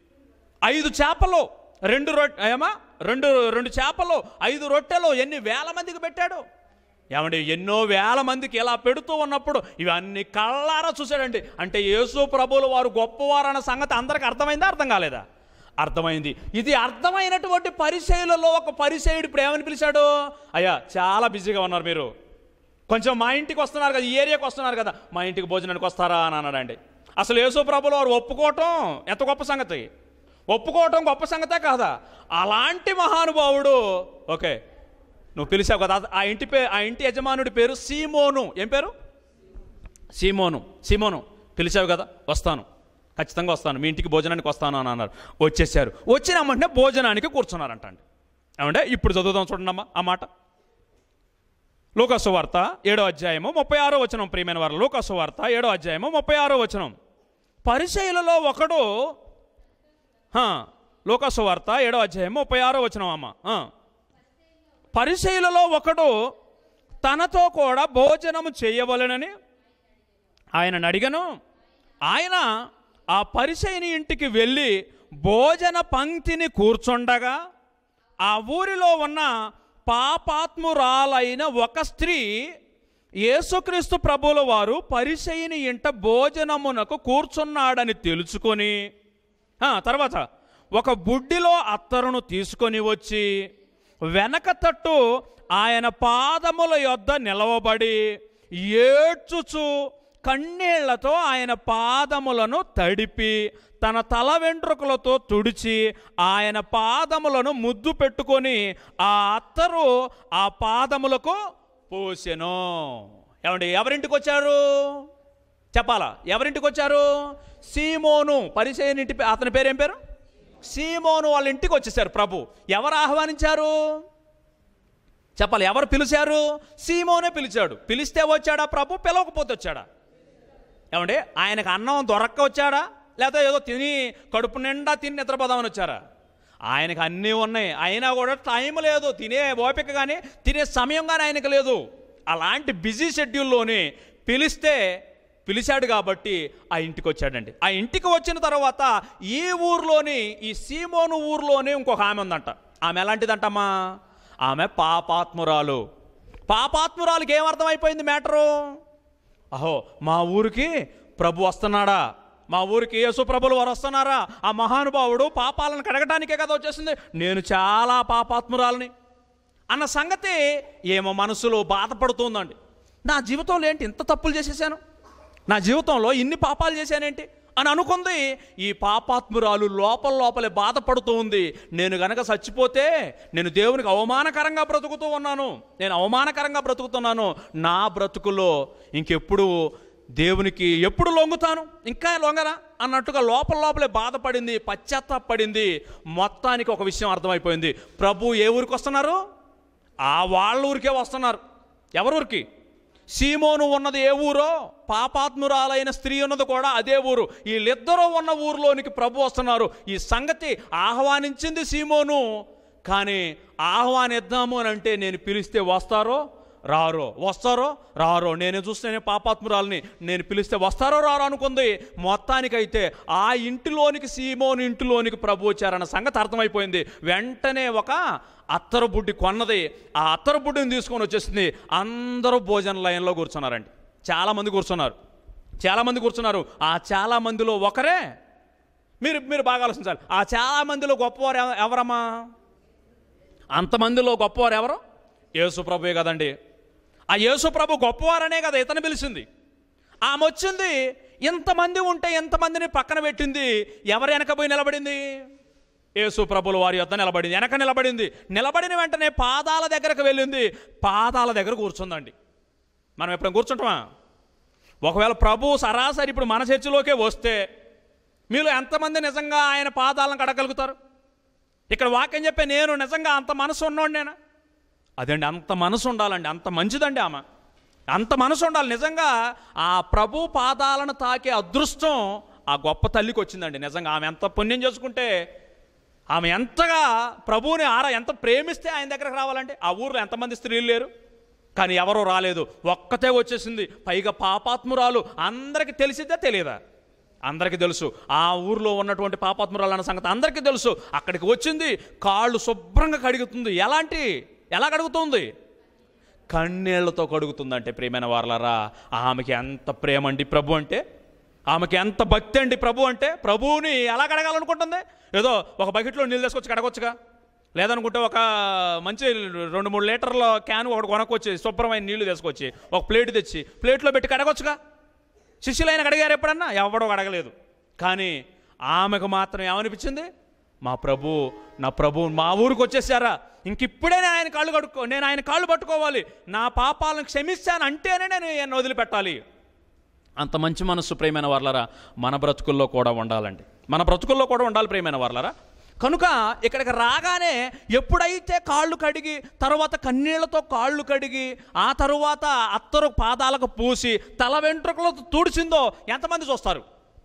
ఐదు చేపలు రెండు రొట్టె ఏమా రెండు రెండు చేపలు ఐదు రొట్టెలు ఎన్ని వేల మందికి పెట్టాడు ఏమండి ఎన్నో వేల మందికి ఇలా పెడుతూ ఉన్నప్పుడు ఇవన్నీ కళ్ళారా చూశాడండి అంటే యేసు ప్రభువులు వారు గొప్పవారు అన్న సంగతి అందరికి అర్థమైందా అర్థం కాలేదా అర్థమైంది ఇది అర్థమైనటువంటి పరిచయులలో ఒక పరిచయుడు ఇప్పుడు ఏమని పిలిచాడు అయ్యా చాలా బిజీగా ఉన్నారు మీరు కొంచెం మా ఇంటికి వస్తున్నారు కదా ఈ ఏరియాకి వస్తున్నారు కదా మా ఇంటికి భోజనానికి వస్తారా అని అన్నాడండి అసలు యేసు ప్రభులు వారు ఒప్పుకోవటం ఎంత గొప్ప సంగతి ఒప్పుకోవటం గొప్ప సంగతే కాదా అలాంటి మహానుభావుడు ఓకే నువ్వు పిలిచావు కదా ఆ ఇంటి పే ఆ ఇంటి యజమానుడి పేరు సీమోను ఏం పేరు సీమోను సీమోను పిలిచావు కదా వస్తాను ఖచ్చితంగా వస్తాను మీ ఇంటికి భోజనానికి వస్తాను అని అన్నారు వచ్చేసారు వచ్చిన వెంటనే భోజనానికి కూర్చున్నారంట అండి ఏమంటే ఇప్పుడు చదువుదాం చూడండి అమ్మా ఆ మాట లూకాసు వార్త ఏడో అధ్యాయము ముప్పై ఆరో వచనం ప్రియమైన వారు లూకాసు వార్త ఏడో అధ్యాయము ముప్పై ఆరో వచనం పరిచయులలో ఒకడు హా, లూకాసు వార్త ఏడో అధ్యాయము ముప్పై ఆరో వచనం అమ్మ ఆ. పరిచయులలో ఒకడు తనతో కూడా భోజనము చేయవలెనని ఆయన అడిగను ఆయన ఆ పరిచయని ఇంటికి వెళ్ళి భోజన పంక్తిని కూర్చుండగా ఆ ఊరిలో ఉన్న పాపాత్మురాలైన ఒక స్త్రీ యేసుక్రీస్తు ప్రభుల వారు పరిచయని ఇంట భోజనమునకు కూర్చున్నాడని తెలుసుకొని ఆ, తర్వాత ఒక బుడ్డిలో అత్తరును తీసుకొని వచ్చి వెనక తట్టు ఆయన పాదముల యొద్ద నిలవబడి ఏడ్చుచు కన్నీళ్లతో ఆయన పాదములను తడిపి తన తల వెంట్రుకలతో తుడిచి ఆయన పాదములను ముద్దు పెట్టుకొని ఆ అత్తరు ఆ పాదములకు పోసెను ఏమండి ఎవరింటికి వచ్చారు చెప్పాలా ఎవరింటికి వచ్చారు సీమోను పరిచయం ఇంటి పే- అతని పేరేం పేరు సీమోను వాళ్ళ ఇంటికి వచ్చేసారు ప్రభు ఎవరు ఆహ్వానించారు చెప్పాలి ఎవరు పిలిచారు సీమోనే పిలిచాడు పిలిస్తే వచ్చాడా ప్రభు పిలవకపోతే వచ్చాడా ఏమండి ఆయనకు అన్నం దొరక్క వచ్చాడా లేదా ఏదో తిని కడుపు నిండా తిని నిద్రపోదామని వచ్చారా ఆయనకు అన్నీ ఉన్నాయి అయినా కూడా టైం లేదు తినే ఓపిక కానీ తినే సమయం కానీ ఆయనకు లేదు అలాంటి బిజీ షెడ్యూల్లోని పిలిస్తే పిలిచాడు కాబట్టి ఆ ఇంటికి వచ్చాడండి ఆ ఇంటికి వచ్చిన తర్వాత ఈ ఊర్లోని ఈ సీమోను ఊర్లోనే ఇంకొక ఆమె ఉందంట ఆమె ఎలాంటిదంటమ్మా ఆమె పాపాత్మురాలు పాపాత్మురాలకి ఏమర్థమైపోయింది మ్యాటరు అహో మా ఊరికి ప్రభు వస్తున్నాడా మా ఊరికి యేసు ప్రభులు వారు వస్తున్నారా ఆ మహానుభావుడు పాపాలను కడగటానికే కదా వచ్చేసింది నేను చాలా పాపాత్మురాలని అన్న సంగతి ఏమో మనసులో బాధపడుతుందండి నా జీవితంలో ఏంటి ఇంత తప్పులు చేసేసాను నా జీవితంలో ఇన్ని పాపాలు చేశానేంటి అని అనుకుంది ఈ పాపాత్మురాలు లోపల లోపలే బాధపడుతూ ఉంది నేను గనక చచ్చిపోతే నేను దేవునికి అవమానకరంగా బ్రతుకుతూ ఉన్నాను నేను అవమానకరంగా బ్రతుకుతున్నాను నా బ్రతుకులో ఇంకెప్పుడు దేవునికి ఎప్పుడు లొంగుతాను ఇంకా లొంగరా అన్నట్టుగా లోపల లోపలే బాధపడింది పశ్చాత్తాపడింది మొత్తానికి ఒక విషయం అర్థమైపోయింది ప్రభు ఏ ఊరికి వస్తున్నారు ఆ వాళ్ళ ఊరికే వస్తున్నారు ఎవరి ఊరికి సీమోను ఉన్నది ఏ ఊరో పాపాత్మురాలైన స్త్రీ ఉన్నది కూడా అదే ఊరు వీళ్ళిద్దరూ ఉన్న ఊరిలోనికి ప్రభు వస్తున్నారు ఈ సంగతి ఆహ్వానించింది సీమోను కానీ ఆహ్వానిద్దాము అని అంటే నేను పిలిస్తే వస్తారో రారో వస్తారో రారో నేను చూస్తేనే పాపాత్మురాలని నేను పిలిస్తే వస్తారో రారో అనుకుంది మొత్తానికైతే ఆ ఇంటిలోనికి సీమోని ఇంటిలోనికి ప్రభు వచ్చారన్న సంగతి అర్థమైపోయింది వెంటనే ఒక అత్తరు బుడ్డి కొన్నది ఆ అత్తరు బుడ్డిని తీసుకొని వచ్చేసింది అందరూ భోజన లైన్లో కూర్చున్నారండి చాలామంది కూర్చున్నారు చాలామంది కూర్చున్నారు ఆ చాలా మందిలో ఒకరే మీరు మీరు బాగా ఆలోచించాలి ఆ చాలా మందిలో గొప్పవారు ఎవ- ఎవరమ్మా అంతమందిలో గొప్పవారు ఎవరు యేసు ప్రభువే కదండి ఆ యేసు ప్రభు గొప్పవారనే కదా ఇతను పిలిచింది ఆమె వచ్చింది ఇంతమంది ఉంటే ఎంతమందిని పక్కన పెట్టింది ఎవరు వెనక పోయి నిలబడింది యేసు ప్రభులు వారి యొద్ద నిలబడింది వెనక నిలబడింది నిలబడిన వెంటనే పాదాల దగ్గరకు వెళ్ళింది పాదాల దగ్గర కూర్చుందండి మనం ఎప్పుడైనా కూర్చుంటామా ఒకవేళ ప్రభు సరాసరి ఇప్పుడు మన చర్చిలోకే వస్తే మీలో ఎంతమంది నిజంగా ఆయన పాదాలను కడగలుగుతారు ఇక్కడ వాక్యం చెప్పే నేను నిజంగా అంత మనసు ఉన్నోడు నేనా అదండి అంత మనసు ఉండాలండి అంత మంచిదండి ఆమె అంత మనసు ఉండాలి నిజంగా ఆ ప్రభు పాదాలను తాకే అదృష్టం ఆ గొప్ప తల్లికి వచ్చిందండి నిజంగా ఆమె ఎంత పుణ్యం చేసుకుంటే ఆమె ఎంతగా ప్రభువుని ఆరా ఎంత ప్రేమిస్తే ఆయన దగ్గరకు రావాలంటే ఆ ఊర్లో ఎంతమంది స్త్రీలు లేరు కానీ ఎవరో రాలేదు ఒక్కతే వచ్చేసింది పైగా పాపాత్మురాలు అందరికీ తెలిసిద్దా తెలియదా అందరికీ తెలుసు ఆ ఊర్లో ఉన్నటువంటి పాపాత్మురాలు అన్న సంగతి అందరికీ తెలుసు అక్కడికి వచ్చింది కాళ్ళు శుభ్రంగా కడుగుతుంది ఎలాంటి ఎలా కడుగుతుంది కన్నీళ్లతో కడుగుతుందంటే ప్రియమైన వారలరా ఆమెకి ఎంత ప్రేమ అండి ప్రభు అంటే ఆమెకి ఎంత భక్తి అండి ప్రభు అంటే ప్రభువుని ఎలా కడగాలనుకుంటుంది ఏదో ఒక బకెట్లో నీళ్ళు తీసుకొచ్చి కడగొచ్చుగా లేదనుకుంటే ఒక మంచి రెండు మూడు లీటర్ల క్యాన్ ఒకటి కొనకొచ్చి శుభ్రమైన నీళ్లు తీసుకొచ్చి ఒక ప్లేట్ తెచ్చి ప్లేట్లో పెట్టి కడగొచ్చుగా శిష్యులైన కడిగారు ఎప్పుడన్నా ఎవడో కడగలేదు కానీ ఆమెకు మాత్రం ఏమనిపించింది మా ప్రభు నా ప్రభు మా ఊరికి వచ్చేసారా ఇంకిప్పుడే నేను ఆయన కాళ్ళు కడుక్కో నేను ఆయన కాళ్ళు పట్టుకోవాలి నా పాపాలను క్షమిస్తాను అంటేనే నేను ఈయన వదిలిపెట్టాలి అంత మంచి మనస్సు ప్రేమైన వర్లరా మన బ్రతుకుల్లో కూడా ఉండాలండి మన బ్రతుకుల్లో కూడా ఉండాలి ప్రేమైన వర్లరా కనుక ఇక్కడికి రాగానే ఎప్పుడైతే కాళ్ళు కడిగి తర్వాత కన్నీళ్లతో కాళ్ళు కడిగి ఆ తరువాత అత్తరు పాదాలకు పూసి తల వెంట్రుకలతో తుడిచిందో ఎంతమంది చూస్తారు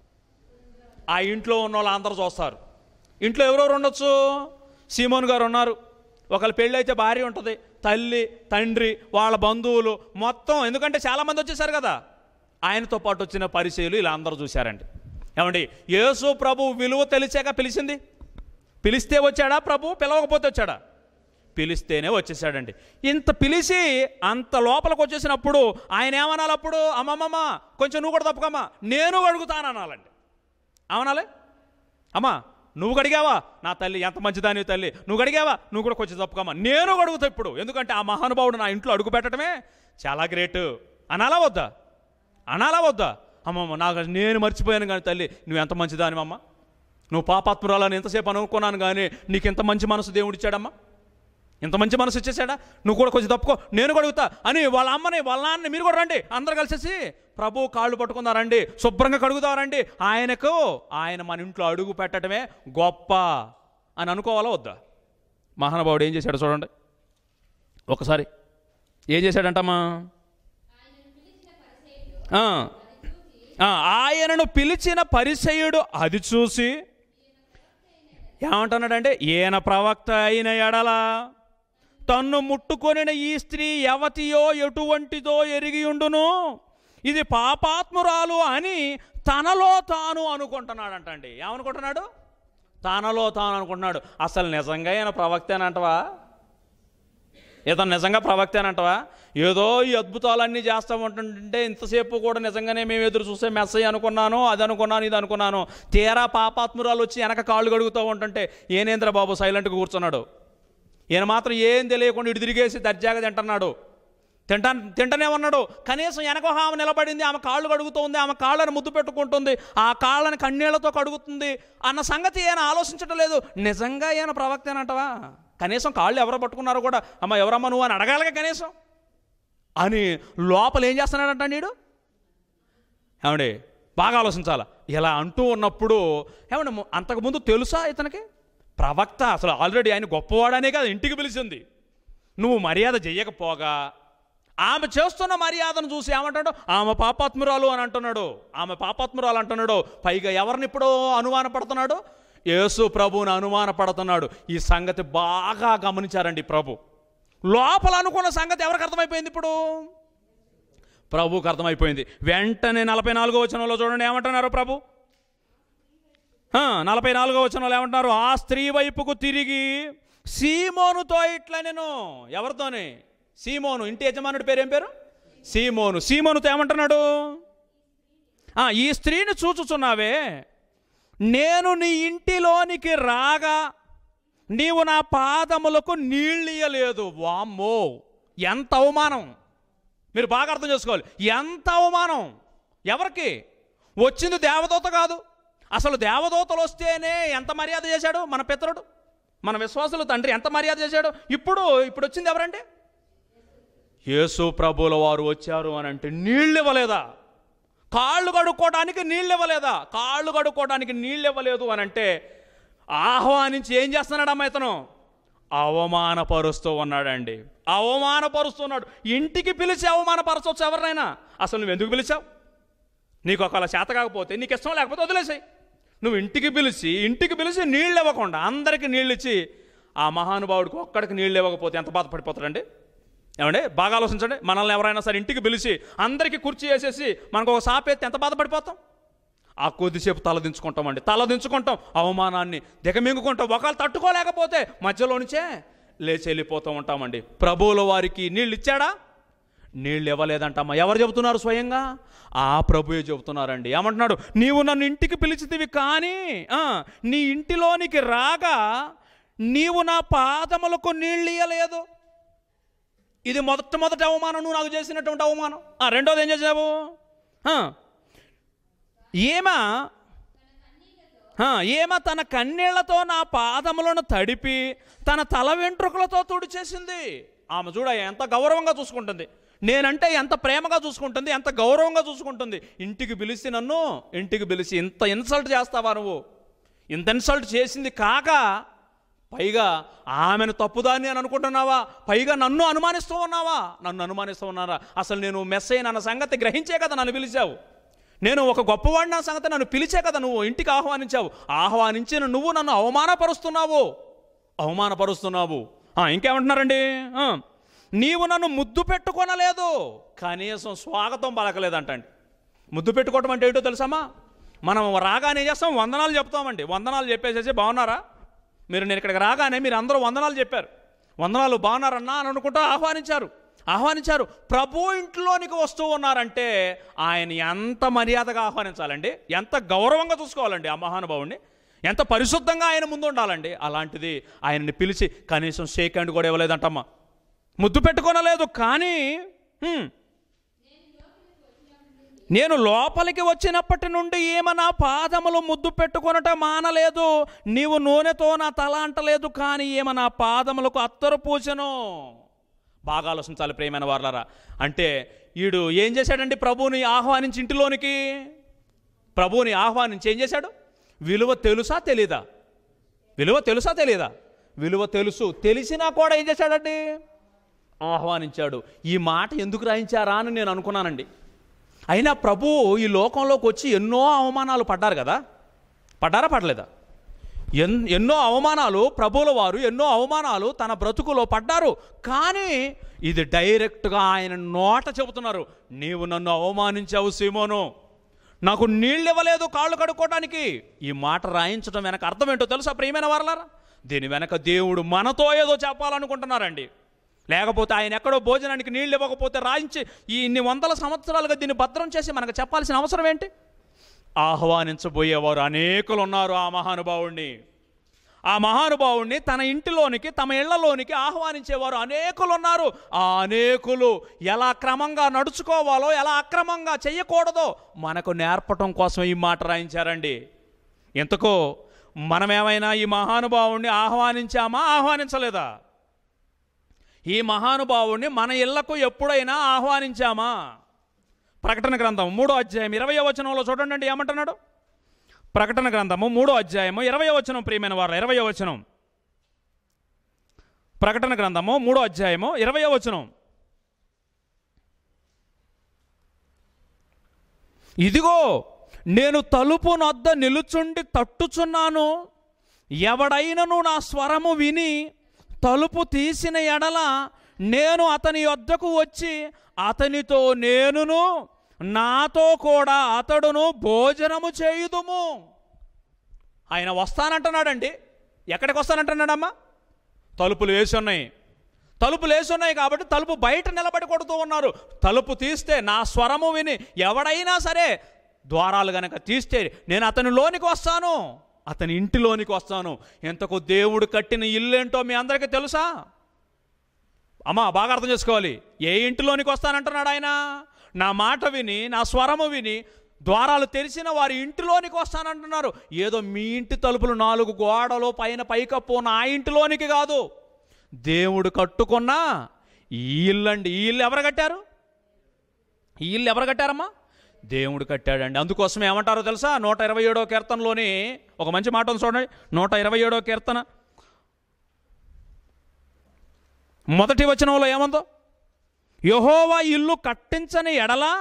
ఆ ఇంట్లో ఉన్న వాళ్ళు అందరూ చూస్తారు ఇంట్లో ఎవరెవరు ఉండొచ్చు సీమోన్ గారు ఉన్నారు ఒకళ్ళ పెళ్ళి అయితే భార్య ఉంటుంది తల్లి తండ్రి వాళ్ళ బంధువులు మొత్తం ఎందుకంటే చాలామంది వచ్చేసారు కదా ఆయనతో పాటు వచ్చిన పరిచయులు ఇలా అందరూ చూశారండి ఏమండి యేసు ప్రభు విలువ తెలిసాక పిలిచింది పిలిస్తే వచ్చాడా ప్రభు పిలవకపోతే వచ్చాడా పిలిస్తేనే వచ్చేసాడండి ఇంత పిలిచి అంత లోపలికి వచ్చేసినప్పుడు ఆయన ఏమనాలి అప్పుడు అమ్మమ్మమ్మ కొంచెం నువ్వు కూడా తప్పుకమ్మా నేను అడుగుతాననాలండి అవునాలే అమ్మా నువ్వు గడిగావా నా తల్లి ఎంత మంచిదాని తల్లి నువ్వు గడిగావా నువ్వు కూడా కొంచెం తప్పుకమ్మా నేను గడుగుతా ఇప్పుడు ఎందుకంటే ఆ మహానుభావుడు నా ఇంట్లో అడుగు పెట్టడమే చాలా గ్రేట్ అనాలా వద్దా అనాలా వద్దా అమ్మమ్మ నాకు నేను మర్చిపోయాను కానీ తల్లి నువ్వు ఎంత మంచిదాని అమ్మ నువ్వు పాపాత్మురాలని ఎంతసేపు అనుకున్నాను కానీ నీకు ఎంత మంచి మనసు దేవుడు ఇచ్చాడమ్మా ఇంత మంచి మనసు ఇచ్చేసాడా నువ్వు కూడా కొంచెం తప్పుకో నేను కూడా అడుగుతా అని వాళ్ళ అమ్మని వాళ్ళ నాన్నని మీరు కూడా రండి అందరు కలిసేసి ప్రభు కాళ్ళు పట్టుకుందారండి శుభ్రంగా కడుగుతారండి ఆయనకు ఆయన మన ఇంట్లో అడుగు పెట్టడమే గొప్ప అని అనుకోవాలా వద్దా మహానుభావుడు ఏం చేశాడు చూడండి ఒకసారి ఏం చేశాడంటమ్మా ఆ, ఆ, ఆయనను పిలిచిన పరిసయుడు అది చూసి ఏమంటున్నాడంటే ఈయన ప్రవక్త అయిన ఎడల తన్ను ముట్టుకొనిన ఈ స్త్రీ యవతియో ఎటువంటిదో ఎరిగియుండును ఇది పాపాత్మురాలు అని తనలో తాను అనుకుంటున్నాడంటండి ఏమనుకుంటున్నాడు తనలో తాను అనుకుంటున్నాడు అసలు నిజంగా ఈయన ప్రవక్తేనంటవా ఇతను నిజంగా ప్రవక్తేనంటవా ఏదో ఈ అద్భుతాలన్నీ చేస్తూ ఉంటుంటే ఇంతసేపు కూడా నిజంగానే మేము ఎదురు చూసే మెస్సయ్య అనుకున్నాను అది అనుకున్నాను ఇది అనుకున్నాను తీరా పాపాత్మురాలు వచ్చి వెనక కాళ్ళు కడుగుతూ ఉంటుంటే ఏనేంద్ర బాబు సైలెంట్గా కూర్చున్నాడు ఈయన మాత్రం ఏం తెలియకుండా ఇటు తిరిగేసి దర్జాగా తింటున్నాడు తింటా తింటనే ఉన్నాడు కనీసం వెనక ఒక ఆమె నిలబడింది ఆమె కాళ్ళు కడుగుతూ ఉంది ఆమె కాళ్ళని ముద్దు పెట్టుకుంటుంది ఆ కాళ్ళని కన్నీళ్లతో కడుగుతుంది అన్న సంగతి ఈయన ఆలోచించడం లేదు నిజంగా ఈయన ప్రవక్తేనంటవా కనీసం కాళ్ళు ఎవరు పట్టుకున్నారో కూడా అమ్మ ఎవరమ్మ నువ్వు అని అడగాలిగా కనీసం అని లోపల ఏం చేస్తున్నాడంట నీడు ఏమండి బాగా ఆలోచించాల ఇలా అంటూ ఉన్నప్పుడు ఏమండి ము- అంతకుముందు తెలుసా ఇతనికి ప్రవక్త అసలు ఆల్రెడీ ఆయన గొప్పవాడనే కదా ఇంటికి పిలిచింది నువ్వు మర్యాద చెయ్యకపోగా ఆమె చేస్తున్న మర్యాదను చూసి ఏమంటాడు ఆమె పాపాత్మురాలు అని అంటున్నాడు ఆమె పాపాత్మురాలు అంటున్నాడు పైగా ఎవరిని ఇప్పుడు అనుమాన పడుతున్నాడు యేసు ప్రభువుని అనుమాన పడుతున్నాడు ఈ సంగతి బాగా గమనించారండి ప్రభు లోపల అనుకున్న సంగతి ఎవరికి అర్థమైపోయింది ఇప్పుడు ప్రభువుకు అర్థమైపోయింది వెంటనే నలభై నాలుగో వచనంలో చూడండి ఏమంటున్నారు ప్రభు ఆ, నలభై నాలుగో వచనంలో ఏమంటున్నారు ఆ స్త్రీ వైపుకు తిరిగి సీమోనుతో ఇట్లా నేను ఎవరితోనే సీమోను ఇంటి యజమానుడి పేరు ఏం పేరు సీమోను సీమోనుతో ఏమంటున్నాడు ఆ, ఈ స్త్రీని చూచుచున్నావే నేను నీ ఇంటిలోనికి రాగా నీవు నా పాదములకు నీళ్ళియలేదు వామ్మో ఎంత అవమానం మీరు బాగా అర్థం చేసుకోవాలి ఎంత అవమానం ఎవరికి వచ్చింది దేవదూత కాదు అసలు దేవదూతలు వస్తేనే ఎంత మర్యాద చేశాడు మన పితరుడు మన విశ్వాసులు తండ్రి ఎంత మర్యాద చేశాడు ఇప్పుడు ఇప్పుడు వచ్చింది ఎవరంటే యేసు ప్రభుల వారు వచ్చారు అని అంటే నీళ్ళు ఇవ్వలేదా కాళ్ళు కడుక్కోవడానికి నీళ్ళు ఇవ్వలేదా కాళ్ళు కడుక్కోవడానికి నీళ్ళు ఇవ్వలేదు అని అంటే ఆహ్వానించి ఏం చేస్తున్నాడమ్మా ఇతను అవమానపరుస్తూ ఉన్నాడండి అవమానపరుస్తున్నాడు ఇంటికి పిలిచి అవమానపరచవచ్చు ఎవరినైనా అసలు నువ్వు ఎందుకు పిలిచావు నీకు ఒకవేళ చేత కాకపోతే నీకు ఇష్టం లేకపోతే వదిలేసాయి నువ్వు ఇంటికి పిలిచి ఇంటికి పిలిచి నీళ్ళు ఇవ్వకుండా అందరికీ నీళ్ళు ఇచ్చి ఆ మహానుభావుడికి ఒక్కడికి నీళ్ళు ఇవ్వకపోతే ఎంత బాధపడిపోతాడండి ఏమండి బాగా ఆలోచించండి మనల్ని ఎవరైనా సరే ఇంటికి పిలిచి అందరికీ కుర్చీ వేసేసి మనకు ఒక సాపెత్తి ఎంత బాధపడిపోతాం ఆ కొద్దిసేపు తల దించుకుంటామండి తల దించుకుంటాం అవమానాన్ని దిగమింగుకుంటాం ఒకళ్ళు తట్టుకోలేకపోతే మధ్యలో నుంచే లేచి వెళ్ళిపోతూ ఉంటామండి ప్రభువుల వారికి నీళ్ళు ఇచ్చాడా నీళ్ళు ఇవ్వలేదంటమ్మా ఎవరు చెబుతున్నారు స్వయంగా ఆ ప్రభుయే చెబుతున్నారండి ఏమంటున్నాడు నీవు నన్ను ఇంటికి పిలిచితివి కానీ ఆ, నీ ఇంటిలోనికి రాగా నీవు నా పాదములకు నీళ్ళు ఇయ్యలేదు ఇది మొదట అవమానం నువ్వు నాకు చేసినటువంటి అవమానం ఆ, రెండోది ఏం చేసావు ఆ, ఈమె ఆ, ఈమె తన కన్నీళ్లతో నా పాదములను తడిపి తన తల వెంట్రుకలతో తుడిచేసింది ఆమె చూడ ఎంత గౌరవంగా చూసుకుంటుంది నేనంటే ఎంత ప్రేమగా చూసుకుంటుంది ఎంత గౌరవంగా చూసుకుంటుంది ఇంటికి పిలిచి నన్ను ఇంటికి పిలిచి ఇంత ఇన్సల్ట్ చేస్తావా నువ్వు ఇంత ఇన్సల్ట్ చేసింది కాక పైగా ఆమెను తప్పుదాన్ని అని అనుకుంటున్నావా పైగా నన్ను అనుమానిస్తూ ఉన్నావా నన్ను అనుమానిస్తూ ఉన్నారా అసలు నేను మెస్ అయిన అన్న సంగతి గ్రహించే కదా నన్ను పిలిచావు నేను ఒక గొప్పవాడిన సంగతి నన్ను పిలిచే కదా నువ్వు ఇంటికి ఆహ్వానించావు ఆహ్వానించిన నువ్వు నన్ను అవమానపరుస్తున్నావు అవమానపరుస్తున్నావు ఆ, ఇంకేమంటున్నారండి ఆ, నీవు నన్ను ముద్దు పెట్టుకొనలేదు కనీసం స్వాగతం పలకలేదంటండి ముద్దు పెట్టుకోవటం అంటే ఏంటో తెలుసామా మనం రాగానే ఏం చేస్తాం వందనాలు చెప్తామండి వందనాలు చెప్పేసేసి బాగున్నారా మీరు నేను ఇక్కడికి రాగానే మీరు అందరూ వందనాలు చెప్పారు వందనాలు బాగున్నారన్నా అని అనుకుంటూ ఆహ్వానించారు ఆహ్వానించారు ప్రభు ఇంట్లోనికి వస్తూ ఉన్నారంటే ఆయన ఎంత మర్యాదగా ఆహ్వానించాలండి ఎంత గౌరవంగా చూసుకోవాలండి ఆ మహానుభావుడిని ఎంత పరిశుద్ధంగా ఆయన ముందు ఉండాలండి అలాంటిది ఆయనని పిలిచి కనీసం షేక్ హ్యాండ్ కూడా ఇవ్వలేదంటమ్మా ముద్దు పెట్టుకోనలేదు కానీ హ్మ్, నేను లోపలికి వచ్చినప్పటి నుండి ఈమె నా పాదములు ముద్దు పెట్టుకొనట మానలేదు నీవు నూనెతో నా తల అంటలేదు కానీ ఈమె నా పాదములకు అత్తరు పూసెను బాగా ఆలోచించాలి ప్రేమైన వాళ్ళరా అంటే ఈడు ఏం చేశాడండి ప్రభువుని ఆహ్వానించి ఇంటిలోనికి ప్రభువుని ఆహ్వానించి ఏం చేశాడు విలువ తెలుసా తెలీదా విలువ తెలుసా తెలీదా విలువ తెలుసు తెలిసినా కూడా ఏం చేశాడండి ఆహ్వానించాడు ఈ మాట ఎందుకు రాయించారా అని నేను అనుకున్నానండి అయినా ప్రభు ఈ లోకంలోకి వచ్చి ఎన్నో అవమానాలు పడ్డారు కదా పడ్డారా పడలేదా ఎన్ ఎన్నో అవమానాలు ప్రభువుల వారు ఎన్నో అవమానాలు తన బ్రతుకులో పడ్డారు కానీ ఇది డైరెక్ట్గా ఆయన నోట చెబుతున్నారు నీవు నన్ను అవమానించావు సీమోను నాకు నీళ్ళు ఇవ్వలేదు కాళ్ళు కడుక్కోవడానికి ఈ మాట రాయించడం వెనక అర్థం ఏంటో తెలుసా ప్రియమైన వారలారా దీని వెనక దేవుడు మనతో ఏదో చెప్పాలనుకుంటున్నారండి లేకపోతే ఆయన ఎక్కడో భోజనానికి నీళ్ళు ఇవ్వకపోతే రాయించి ఈ ఇన్ని వందల సంవత్సరాలుగా దీన్ని భద్రం చేసి మనకు చెప్పాల్సిన అవసరం ఏంటి ఆహ్వానించబోయేవారు అనేకులు ఉన్నారు ఆ మహానుభావుణ్ణి ఆ మహానుభావుణ్ణి తన ఇంటిలోనికి తమ ఇళ్లలోనికి ఆహ్వానించేవారు అనేకులు ఉన్నారు ఆ అనేకులు ఎలా క్రమంగా నడుచుకోవాలో ఎలా అక్రమంగా చెయ్యకూడదో మనకు నేర్పటం కోసం ఈ మాట రాయించారండి ఎంతకో మనమేమైనా ఈ మహానుభావుణ్ణి ఆహ్వానించామా ఆహ్వానించలేదా ఈ మహానుభావుణ్ణి మన ఇళ్లకు ఎప్పుడైనా ఆహ్వానించామా ప్రకటన గ్రంథం మూడో అధ్యాయం ఇరవై వచనంలో చూడండి అండి ఏమంటున్నాడు ప్రకటన గ్రంథము మూడో అధ్యాయము ఇరవై వచనం ప్రియమైన వారు ఇరవై వచనం ప్రకటన గ్రంథము మూడో అధ్యాయము ఇరవై వచనం ఇదిగో నేను తలుపు నొద్ద నిలుచుండి తట్టుచున్నాను ఎవడైనను నా స్వరము విని తలుపు తీసిన ఎడల నేను అతని యొద్దకు వచ్చి అతనితో నేనును నాతో కూడా అతడును భోజనము చేయుదుము ఆయన వస్తానంటున్నాడండి ఎక్కడికి వస్తానంటున్నాడమ్మా తలుపులు వేసి ఉన్నాయి తలుపులు వేసి ఉన్నాయి కాబట్టి తలుపు బయట నిలబడి కొడుతూ ఉన్నారు తలుపు తీస్తే నా స్వరము విని ఎవడైనా సరే ద్వారాలు గనక తీస్తే నేను అతని లోనికి వస్తాను అతని ఇంటిలోనికి వస్తాను ఎంతకు దేవుడు కట్టిన ఇల్లేంటో మీ అందరికీ తెలుసా అమ్మా బాగా అర్థం చేసుకోవాలి ఏ ఇంటిలోనికి వస్తానంటున్నాడు ఆయన నా మాట విని నా స్వరము విని ద్వారాలు తెరిచిన వారి ఇంటిలోనికి వస్తానంటున్నారు ఏదో మీ ఇంటి తలుపులు నాలుగు గోడలు పైన పైకప్పు ఉన్న ఆ ఇంటిలోనికి కాదు దేవుడు కట్టుకున్న ఈ ఇల్లు అండి ఈ ఇల్లు ఎవరు కట్టారు ఈ ఇల్లు ఎవరు కట్టారమ్మా దేవుడు కట్టాడండి అందుకోసం ఏమంటారో తెలుసా నూట ఇరవై ఏడో కీర్తనలోని ఒక మంచి మాట ఉంది చూడండి నూట ఇరవై ఏడో కీర్తన మొదటి వచనంలో ఏముందో యహోవా ఇల్లు కట్టించని ఎడలా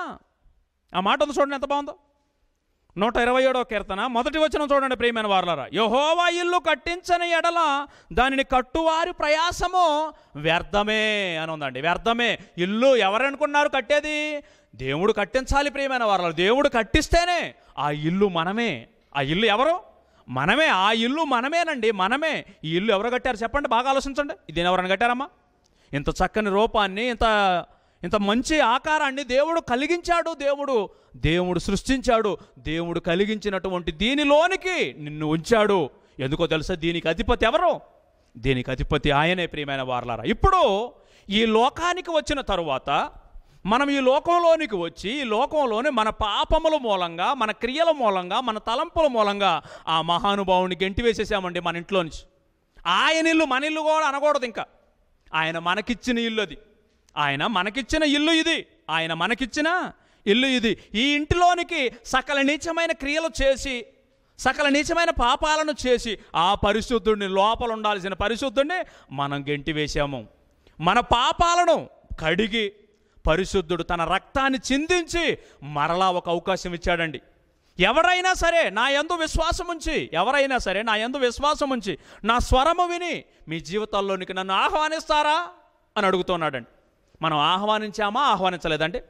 ఆ మాట ఉంది చూడండి ఎంత బాగుందో నూట ఇరవై ఏడో కీర్తన మొదటి వచనం చూడండి ప్రియమైన వారలారా యహోవా ఇల్లు కట్టించని ఎడల దానిని కట్టువారి ప్రయాసము వ్యర్థమే అని ఉందండి వ్యర్థమే ఇల్లు ఎవరనుకున్నారు కట్టేది దేవుడు కట్టించాలి ప్రియమైన వారలారా దేవుడు కట్టిస్తేనే ఆ ఇల్లు మనమే ఆ ఇల్లు ఎవరు మనమే ఆ ఇల్లు మనమేనండి మనమే ఈ ఇల్లు ఎవరు కట్టారు చెప్పండి బాగా ఆలోచించండి ఇది ఎవరైనా కట్టారమ్మా ఇంత చక్కని రూపాన్ని ఇంత ఇంత మంచి ఆకారాన్ని దేవుడు కలిగించాడు దేవుడు దేవుడు సృష్టించాడు దేవుడు కలిగించినటువంటి దీనిలోనికి నిన్ను ఉంచాడు ఎందుకో తెలుసా దీనికి అధిపతి ఎవరు దీనికి అధిపతి ఆయనే ప్రియమైన వారలారా ఇప్పుడు ఈ లోకానికి వచ్చిన తరువాత మనం ఈ లోకంలోనికి వచ్చి ఈ లోకంలోని మన పాపముల మూలంగా మన క్రియల మూలంగా మన తలంపుల మూలంగా ఆ మహానుభావుని గెంటి వేసేసామండి మన ఇంట్లో నుంచి ఆయన ఇల్లు మన ఇల్లు కూడా అనకూడదు ఇంకా ఆయన మనకిచ్చిన ఇల్లు అది ఆయన మనకిచ్చిన ఇల్లు ఇది ఆయన మనకిచ్చిన ఇల్లు ఇది ఈ ఇంటిలోనికి సకల నీచమైన క్రియలు చేసి సకల నీచమైన పాపాలను చేసి ఆ పరిశుద్ధుడిని లోపల ఉండాల్సిన పరిశుద్ధుడిని మనం గెంటి వేశాము మన పాపాలను కడిగి పరిశుద్ధుడు తన రక్తాన్ని చిందించి మరలా ఒక అవకాశం ఇచ్చాడండి ఎవరైనా సరే నా యందు విశ్వాసం ఉంచి ఎవరైనా సరే నా యందు విశ్వాసం ఉంచి నా స్వరము విని మీ జీవితాల్లోనికి నన్ను ఆహ్వానిస్తారా అని అడుగుతున్నాడండి మనం ఆహ్వానించామా ఆహ్వానించలేదంటే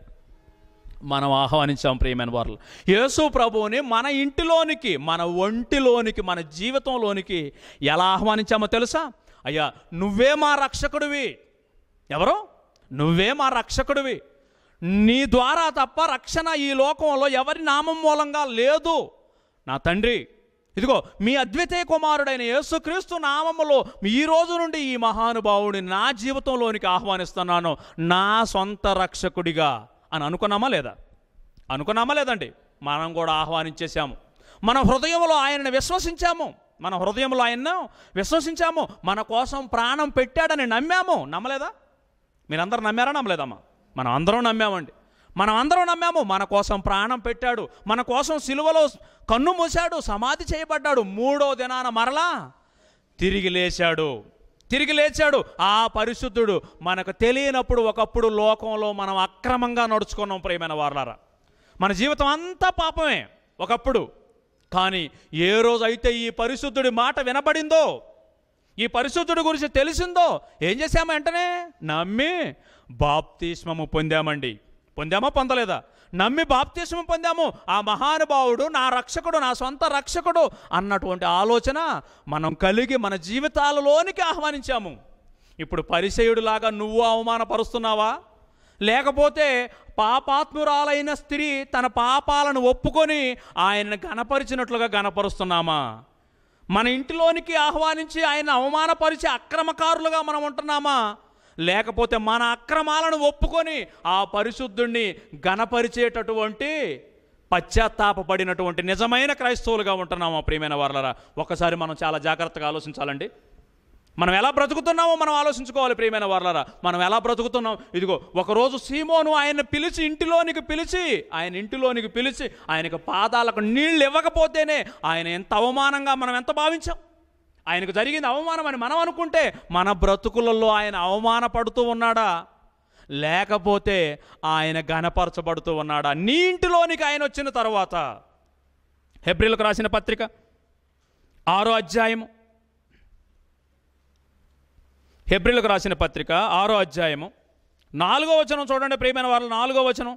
మనం ఆహ్వానించాం ప్రియమైన వారు యేసు ప్రభువుని మన ఇంటిలోనికి మన ఒంటిలోనికి మన జీవితంలోనికి ఎలా ఆహ్వానించామో తెలుసా అయ్యా నువ్వే మా రక్షకుడివి ఎవరు నువ్వే మా రక్షకుడివి నీ ద్వారా తప్ప రక్షణ ఈ లోకంలో ఎవరి నామం మూలంగా లేదు నా తండ్రి ఇదిగో మీ అద్వితీయ కుమారుడైన యేసుక్రీస్తు నామములో ఈ రోజు నుండి ఈ మహానుభావుడిని నా జీవితంలోనికి ఆహ్వానిస్తున్నాను నా సొంత రక్షకుడిగా అని అనుకున్నామా లేదా అనుకున్నామా లేదండి మనం కూడా ఆహ్వానించేశాము మన హృదయంలో ఆయనను విశ్వసించాము మన హృదయంలో ఆయన్ను విశ్వసించాము మన కోసం ప్రాణం పెట్టాడని నమ్మాము నమ్మలేదా మీరందరూ నమ్మారా నమ్మలేదమ్మా మనం అందరం నమ్మామండి మనం అందరం నమ్మాము మన కోసం ప్రాణం పెట్టాడు మన కోసం సిలువలో కన్ను మూశాడు సమాధి చేయబడ్డాడు మూడో దినాన మరలా తిరిగి లేచాడు తిరిగి లేచాడు ఆ పరిశుద్ధుడు మనకు తెలియనప్పుడు ఒకప్పుడు లోకంలో మనం అక్రమంగా నడుచుకున్నాం ప్రియమైన వారలారా మన జీవితం అంతా పాపమే ఒకప్పుడు కానీ ఏ రోజు అయితే ఈ పరిశుద్ధుడి మాట వినబడిందో ఈ పరిశుద్ధుడి గురించి తెలిసిందో ఏం చేశాము వెంటనే నమ్మి బాప్తిస్మము పొందామండి పొందామా పొందలేదా నమ్మి బాప్తిస్మం పొందాము ఆ మహానుభావుడు నా రక్షకుడు నా సొంత రక్షకుడు అన్నటువంటి ఆలోచన మనం కలిగి మన జీవితాలలోనికి ఆహ్వానించాము ఇప్పుడు పరిచయుడిలాగా నువ్వు అవమానపరుస్తున్నావా లేకపోతే పాపాత్మురాలైన స్త్రీ తన పాపాలను ఒప్పుకొని ఆయన్ని గణపరిచినట్లుగా గణపరుస్తున్నామా మన ఇంటిలోనికి ఆహ్వానించి ఆయన అవమానపరిచి అక్రమకారులుగా మనం ఉంటున్నామా లేకపోతే మన అక్రమాలను ఒప్పుకొని ఆ పరిశుద్ధుణ్ణి గణపరిచేటటువంటి పశ్చాత్తాపడినటువంటి నిజమైన క్రైస్తవులుగా ఉంటున్నామా ప్రియమైన వాళ్ళరా ఒకసారి మనం చాలా జాగ్రత్తగా ఆలోచించాలండి మనం ఎలా బ్రతుకుతున్నామో మనం ఆలోచించుకోవాలి ప్రియమైన వాళ్ళరా మనం ఎలా బ్రతుకుతున్నాం ఇదిగో ఒకరోజు సీమోను ఆయన పిలిచి ఇంటిలోనికి పిలిచి ఆయన ఇంటిలోనికి పిలిచి ఆయనకు పాదాలకు నీళ్ళు ఇవ్వకపోతేనే ఆయన ఎంత అవమానంగా మనం ఎంత భావించాం ఆయనకు జరిగింది అవమానం అని మనం అనుకుంటే మన బ్రతుకులలో ఆయన అవమానపడుతూ ఉన్నాడా లేకపోతే ఆయన గనపరచబడుతూ ఉన్నాడా నీ ఇంటిలోనికి ఆయన వచ్చిన తర్వాత హెబ్రిల్కు రాసిన పత్రిక ఆరో అధ్యాయము హెబ్రిల్కు రాసిన పత్రిక ఆరో అధ్యాయము నాలుగో వచనం చూడండి ప్రియమైన వాళ్ళు నాలుగో వచనం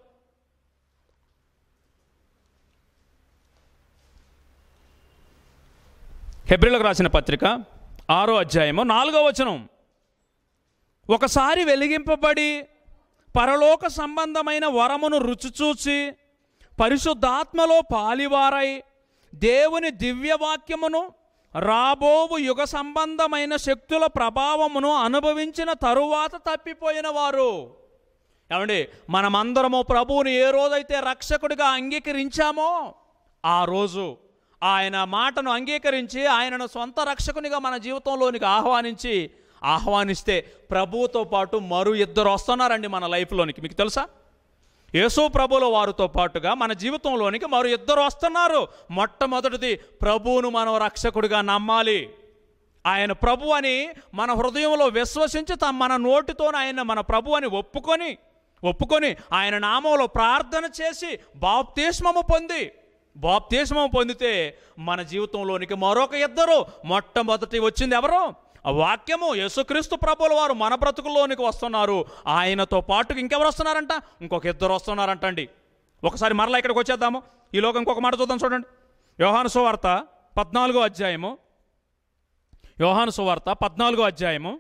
హెబ్రిల్కు రాసిన పత్రిక ఆరో అధ్యాయము నాలుగో వచనం ఒకసారి వెలిగింపబడి పరలోక సంబంధమైన వరమును రుచిచూచి పరిశుద్ధాత్మలో పాలివారై దేవుని దివ్యవాక్యమును రాబోవు యుగ సంబంధమైన శక్తుల ప్రభావమును అనుభవించిన తరువాత తప్పిపోయిన వారు ఏమండి మనమందరము ప్రభువుని ఏ రోజైతే రక్షకుడిగా అంగీకరించామో ఆ రోజు ఆయన మాటను అంగీకరించి ఆయనను సొంత రక్షకునిగా మన జీవితంలోనికి ఆహ్వానించి ఆహ్వానిస్తే ప్రభువుతో పాటు మరో ఇద్దరు వస్తున్నారండి మన లైఫ్లోనికి మీకు తెలుసా యేసు ప్రభుల వారితో పాటుగా మన జీవితంలోనికి మరో ఇద్దరు వస్తున్నారు మొట్టమొదటిది ప్రభువును మనం రక్షకుడిగా నమ్మాలి ఆయన ప్రభు అని మన హృదయంలో విశ్వసించి తమ మన నోటితో ఆయన మన ప్రభు అని ఒప్పుకొని ఒప్పుకొని ఆయన నామంలో ప్రార్థన చేసి బాప్తిస్మము పొంది బాప్తిస్మము పొందితే మన జీవితంలోనికి మరొక ఇద్దరు మొట్టమొదటి వచ్చింది ఎవరు ఆ వాక్యము యేసుక్రీస్తు ప్రభుల వారు మన బ్రతుకుల్లోనికి వస్తున్నారు ఆయనతో పాటు ఇంకెవరు వస్తున్నారంట ఇంకొక ఇద్దరు వస్తున్నారంటండి ఒకసారి మరలా ఇక్కడికి వచ్చేద్దాము ఈ లోకం ఇంకొక మాట చూద్దాం చూడండి యోహాను సువార్త పద్నాలుగో అధ్యాయము యోహాను సువార్త పద్నాలుగో అధ్యాయము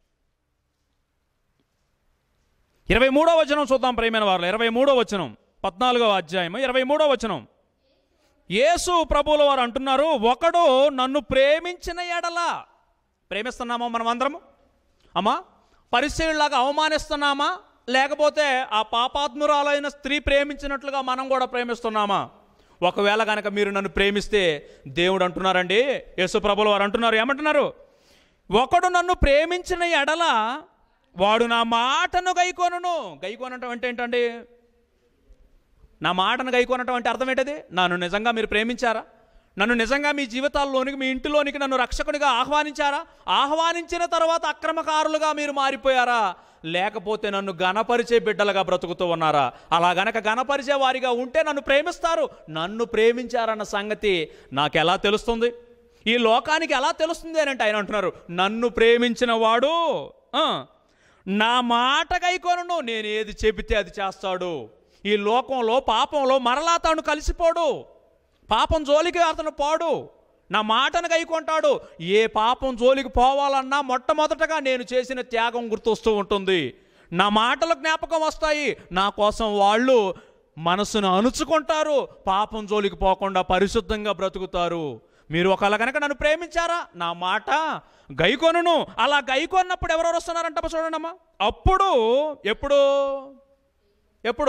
ఇరవై మూడో వచనం చూద్దాం ప్రేమైన వారు ఇరవై మూడో వచనం పద్నాలుగో అధ్యాయము ఇరవై మూడో వచనం యేసు ప్రభువుల వారు అంటున్నారు ఒకడు నన్ను ప్రేమించిన ఎడల ప్రేమిస్తున్నామా మనం అందరము అమ్మా పరిచయుల్లాగా అవమానిస్తున్నామా లేకపోతే ఆ పాపాత్మురాలైన స్త్రీ ప్రేమించినట్లుగా మనం కూడా ప్రేమిస్తున్నామా ఒకవేళ కనుక మీరు నన్ను ప్రేమిస్తే దేవుడు అంటున్నారండి యేసు ప్రభుల వారు అంటున్నారు ఏమంటున్నారు ఒకడు నన్ను ప్రేమించిన ఎడల వాడు నా మాటను గైకొనును గైకొనటం అంటే ఏంటండి నా మాటను గైకొనటం అంటే అర్థం ఏంటది నన్ను నిజంగా మీరు ప్రేమించారా నన్ను నిజంగా మీ జీవితాల్లోనికి మీ ఇంటిలోనికి నన్ను రక్షకునిగా ఆహ్వానించారా ఆహ్వానించిన తర్వాత అక్రమకారులుగా మీరు మారిపోయారా లేకపోతే నన్ను గణపరిచే బిడ్డలుగా బ్రతుకుతూ ఉన్నారా అలా గనక గణపరిచే వారిగా ఉంటే నన్ను ప్రేమిస్తారు నన్ను ప్రేమించారన్న సంగతి నాకు ఎలా తెలుస్తుంది ఈ లోకానికి ఎలా తెలుస్తుంది అని అంటే ఆయన అంటున్నారు నన్ను ప్రేమించిన వాడు ఆ, నా మాట గైకొనను నేను ఏది చెబితే అది చేస్తాడు ఈ లోకంలో పాపంలో మరలా తాను కలిసిపోడు పాపం జోలికి అతను పోడు నా మాటను గైకొంటాడు ఏ పాపం జోలికి పోవాలన్నా మొట్టమొదటగా నేను చేసిన త్యాగం గుర్తొస్తూ ఉంటుంది నా మాటలు జ్ఞాపకం వస్తాయి నా కోసం వాళ్ళు మనసును అణుచుకుంటారు పాపం జోలికి పోకుండా పరిశుద్ధంగా బ్రతుకుతారు మీరు ఒకవేళ కనుక నన్ను ప్రేమించారా నా మాట గైకొనును అలా గైకొన్నప్పుడు ఎవరెవరు వస్తున్నారంట చూడండి అమ్మా అప్పుడు ఎప్పుడు ఎప్పుడు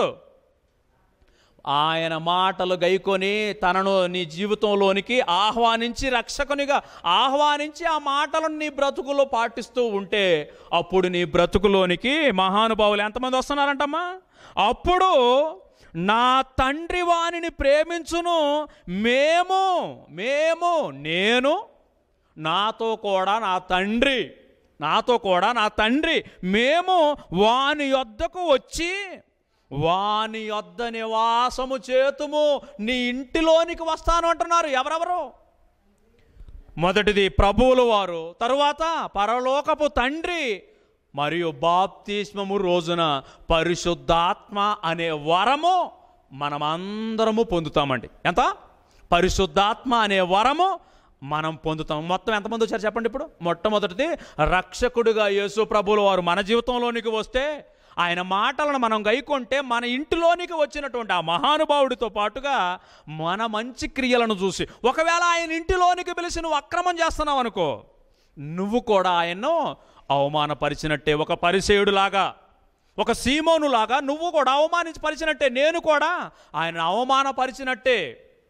ఆయన మాటలు గైకొని తనను నీ జీవితంలోనికి ఆహ్వానించి రక్షకునిగా ఆహ్వానించి ఆ మాటలను నీ బ్రతుకులో పాటిస్తూ ఉంటే అప్పుడు నీ బ్రతుకులోనికి మహానుభావులు ఎంతమంది వస్తున్నారంటమ్మా అప్పుడు నా తండ్రి వానిని ప్రేమించును మేము మేము నేను నాతో కూడా నా తండ్రి నాతో కూడా నా తండ్రి మేము వాని యొద్దకు వచ్చి వాని యొద్ద నివాసము చేతుము నీ ఇంటిలోనికి వస్తాను అంటున్నారు ఎవరెవరు మొదటిది ప్రభువుల వారు తరువాత పరలోకపు తండ్రి మరియు బాప్తిస్మము రోజున పరిశుద్ధాత్మ అనే వరము మనమందరము పొందుతామండి ఎంత పరిశుద్ధాత్మ అనే వరము మనం పొందుతాం మొత్తం ఎంతమంది వచ్చారు చెప్పండి ఇప్పుడు మొట్టమొదటిది రక్షకుడిగా యేసు ప్రభువుల వారు మన జీవితంలోనికి వస్తే ఆయన మాటలను మనం గైకొంటే మన ఇంటిలోనికి వచ్చినటువంటి ఆ మహానుభావుడితో పాటుగా మన మంచి క్రియలను చూసి ఒకవేళ ఆయన ఇంటిలోనికి పిలిచి నువ్వు అక్రమం చేస్తున్నావు అనుకో నువ్వు కూడా ఆయన్ను అవమానపరిచినట్టే ఒక పరిసేయుడులాగా ఒక సీమోనులాగా నువ్వు కూడా అవమానించి పరిచినట్టే నేను కూడా ఆయన అవమానపరిచినట్టే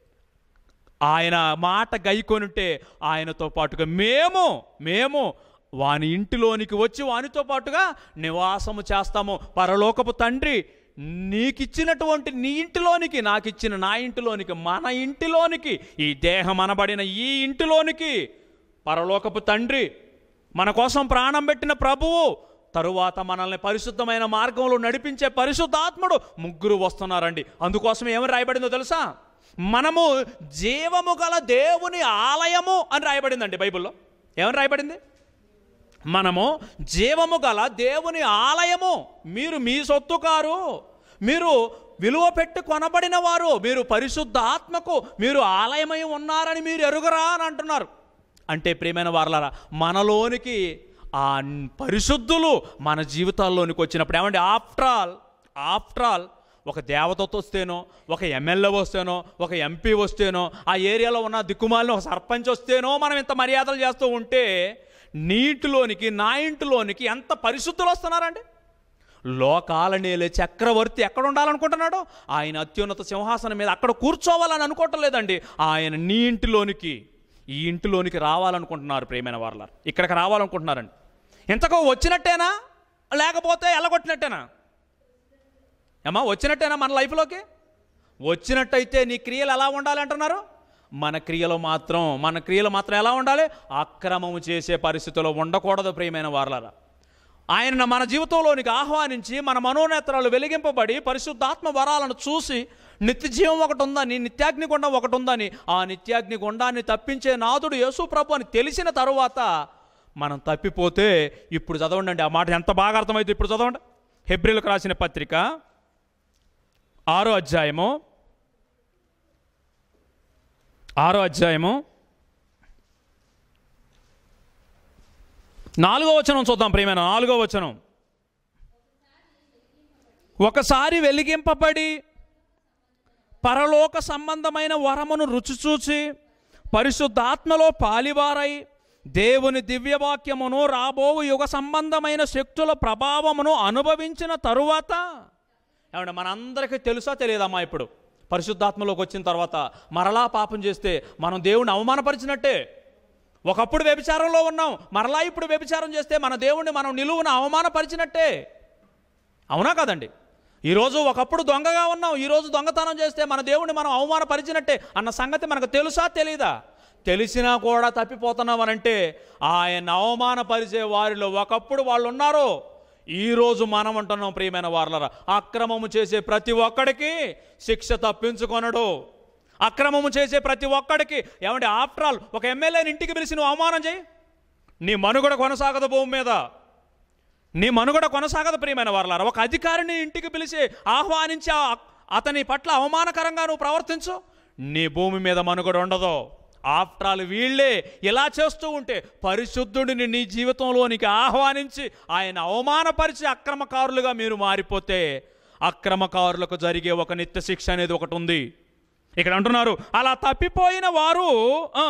ఆయన మాట గైకొనుంటే ఆయనతో పాటుగా మేము మేము వాని ఇంటిలోనికి వచ్చి వానితో పాటుగా నివాసము చేస్తాము పరలోకపు తండ్రి నీకిచ్చినటువంటి నీ ఇంటిలోనికి నాకిచ్చిన నా ఇంటిలోనికి మన ఇంటిలోనికి ఈ దేహం అనబడిన ఈ ఇంటిలోనికి పరలోకపు తండ్రి మన కోసం ప్రాణం పెట్టిన ప్రభువు తరువాత మనల్ని పరిశుద్ధమైన మార్గంలో నడిపించే పరిశుద్ధాత్ముడు ముగ్గురు వస్తున్నారండి అందుకోసం ఏమని రాయబడిందో తెలుసా మనము జీవము గల దేవుని ఆలయము అని రాయబడిందండి బైబిల్లో ఏమని రాయబడింది మనము జీవము గల దేవుని ఆలయము మీరు మీ సొత్తు కారు మీరు విలువ పెట్టి కొనబడిన వారు మీరు పరిశుద్ధ ఆత్మకు మీరు ఆలయమై ఉన్నారని మీరు ఎరుగరా అని అంటున్నారు అంటే ప్రియమైన వారలారా మనలోనికి ఆ పరిశుద్ధులు మన జీవితాల్లోనికి వచ్చినప్పుడు ఏమంటే ఆఫ్టర్ ఆల్ ఆఫ్టర్ ఆల్ ఒక దేవతతో వస్తేనో ఒక ఎమ్మెల్యే వస్తేనో ఒక ఎంపీ వస్తేనో ఆ ఏరియాలో ఉన్న దిక్కుమాలిన ఒక సర్పంచ్ వస్తేనో మనం ఇంత మర్యాదలు చేస్తూ ఉంటే నీ ఇంటిలోనికి నా ఇంటిలోనికి ఎంత పరిశుద్ధులు వస్తున్నారండి లోకాల నేలే చక్రవర్తి ఎక్కడ ఉండాలనుకుంటున్నాడో ఆయన అత్యున్నత సింహాసనం మీద అక్కడ కూర్చోవాలని అనుకోవటం లేదండి ఆయన నీ ఇంటిలోనికి ఈ ఇంటిలోనికి రావాలనుకుంటున్నారు ప్రేమైన వారల ఇక్కడికి రావాలనుకుంటున్నారండి ఇంతకు వచ్చినట్టేనా లేకపోతే ఎల్లగొట్టినట్టేనా ఏమా వచ్చినట్టేనా మన లైఫ్లోకి వచ్చినట్టయితే నీ క్రియలు ఎలా ఉండాలి అంటున్నారు మన క్రియలు మాత్రం మన క్రియలు మాత్రం ఎలా ఉండాలి అక్రమము చేసే పరిస్థితిలో ఉండకూడదు ప్రియమైన వారలారా ఆయన మన జీవితంలోనికి ఆహ్వానించి మన మనోనేత్రాలు వెలిగింపబడి పరిశుద్ధాత్మ వరాలను చూసి నిత్య జీవం ఒకటి ఉందని నిత్యాగ్ని గుండం ఒకటి ఉందని ఆ నిత్యాగ్ని గుండాన్ని తప్పించే నాదుడు యేసు ప్రభు అని తెలిసిన తరువాత మనం తప్పిపోతే ఇప్పుడు చదవండి ఆ మాట ఎంత బాగా అర్థమైతే ఇప్పుడు చదవండి హెబ్రిలకు రాసిన పత్రిక ఆరో అధ్యాయము ఆరో అధ్యాయము నాలుగో వచనం చూద్దాం ప్రియమైన నాలుగో వచనం ఒకసారి వెలిగింపబడి పరలోక సంబంధమైన వరమును రుచి చూచి పరిశుద్ధాత్మలో పాలివారై దేవుని దివ్యవాక్యమును రాబోవు యుగ సంబంధమైన శక్తుల ప్రభావమును అనుభవించిన తరువాత ఏమంటే మనందరికీ తెలుసా తెలియదమ్మా ఇప్పుడు పరిశుద్ధాత్మలోకి వచ్చిన తర్వాత మరలా పాపం చేస్తే మనం దేవుణ్ణి అవమానపరిచినట్టే ఒకప్పుడు వ్యభిచారంలో ఉన్నాం మరలా ఇప్పుడు వ్యభిచారం చేస్తే మన దేవుణ్ణి మనం నిలువున అవమానపరిచినట్టే అవునా కదండి ఈరోజు ఒకప్పుడు దొంగగా ఉన్నాం ఈరోజు దొంగతనం చేస్తే మన దేవుణ్ణి మనం అవమానపరిచినట్టే అన్న సంగతి మనకు తెలుసా తెలీదా తెలిసినా కూడా తప్పిపోతున్నామనంటే ఆయన అవమానపరిచే వారిలో ఒకప్పుడు వాళ్ళు ఉన్నారు ఈరోజు మనం అంటున్నాం ప్రియమైన వార్లరా అక్రమము చేసే ప్రతి ఒక్కడికి శిక్ష తప్పించుకొనడు అక్రమము చేసే ప్రతి ఒక్కడికి ఏమంటే ఆఫ్టర్ ఆల్ ఒక ఎమ్మెల్యేని ఇంటికి పిలిచి నువ్వు అవమానం చేయి నీ మనుగడ కొనసాగదు భూమి మీద నీ మనుగడ కొనసాగదు ప్రియమైన వారలారా ఒక అధికారిని ఇంటికి పిలిచి ఆహ్వానించి ఆ- అతని పట్ల అవమానకరంగా నువ్వు ప్రవర్తించు నీ భూమి మీద మనుగడ ఉండదు ఆఫ్టర్ ఆల్ వీళ్ళే ఇలా చేస్తూ ఉంటే పరిశుద్ధుడిని నీ జీవితంలోనికి ఆహ్వానించి ఆయన అవమానపరిచి అక్రమకారులుగా మీరు మారిపోతే అక్రమకారులకు జరిగే ఒక నిత్య శిక్ష అనేది ఒకటి ఉంది ఇక్కడ అంటున్నారు అలా తప్పిపోయిన వారు ఆ,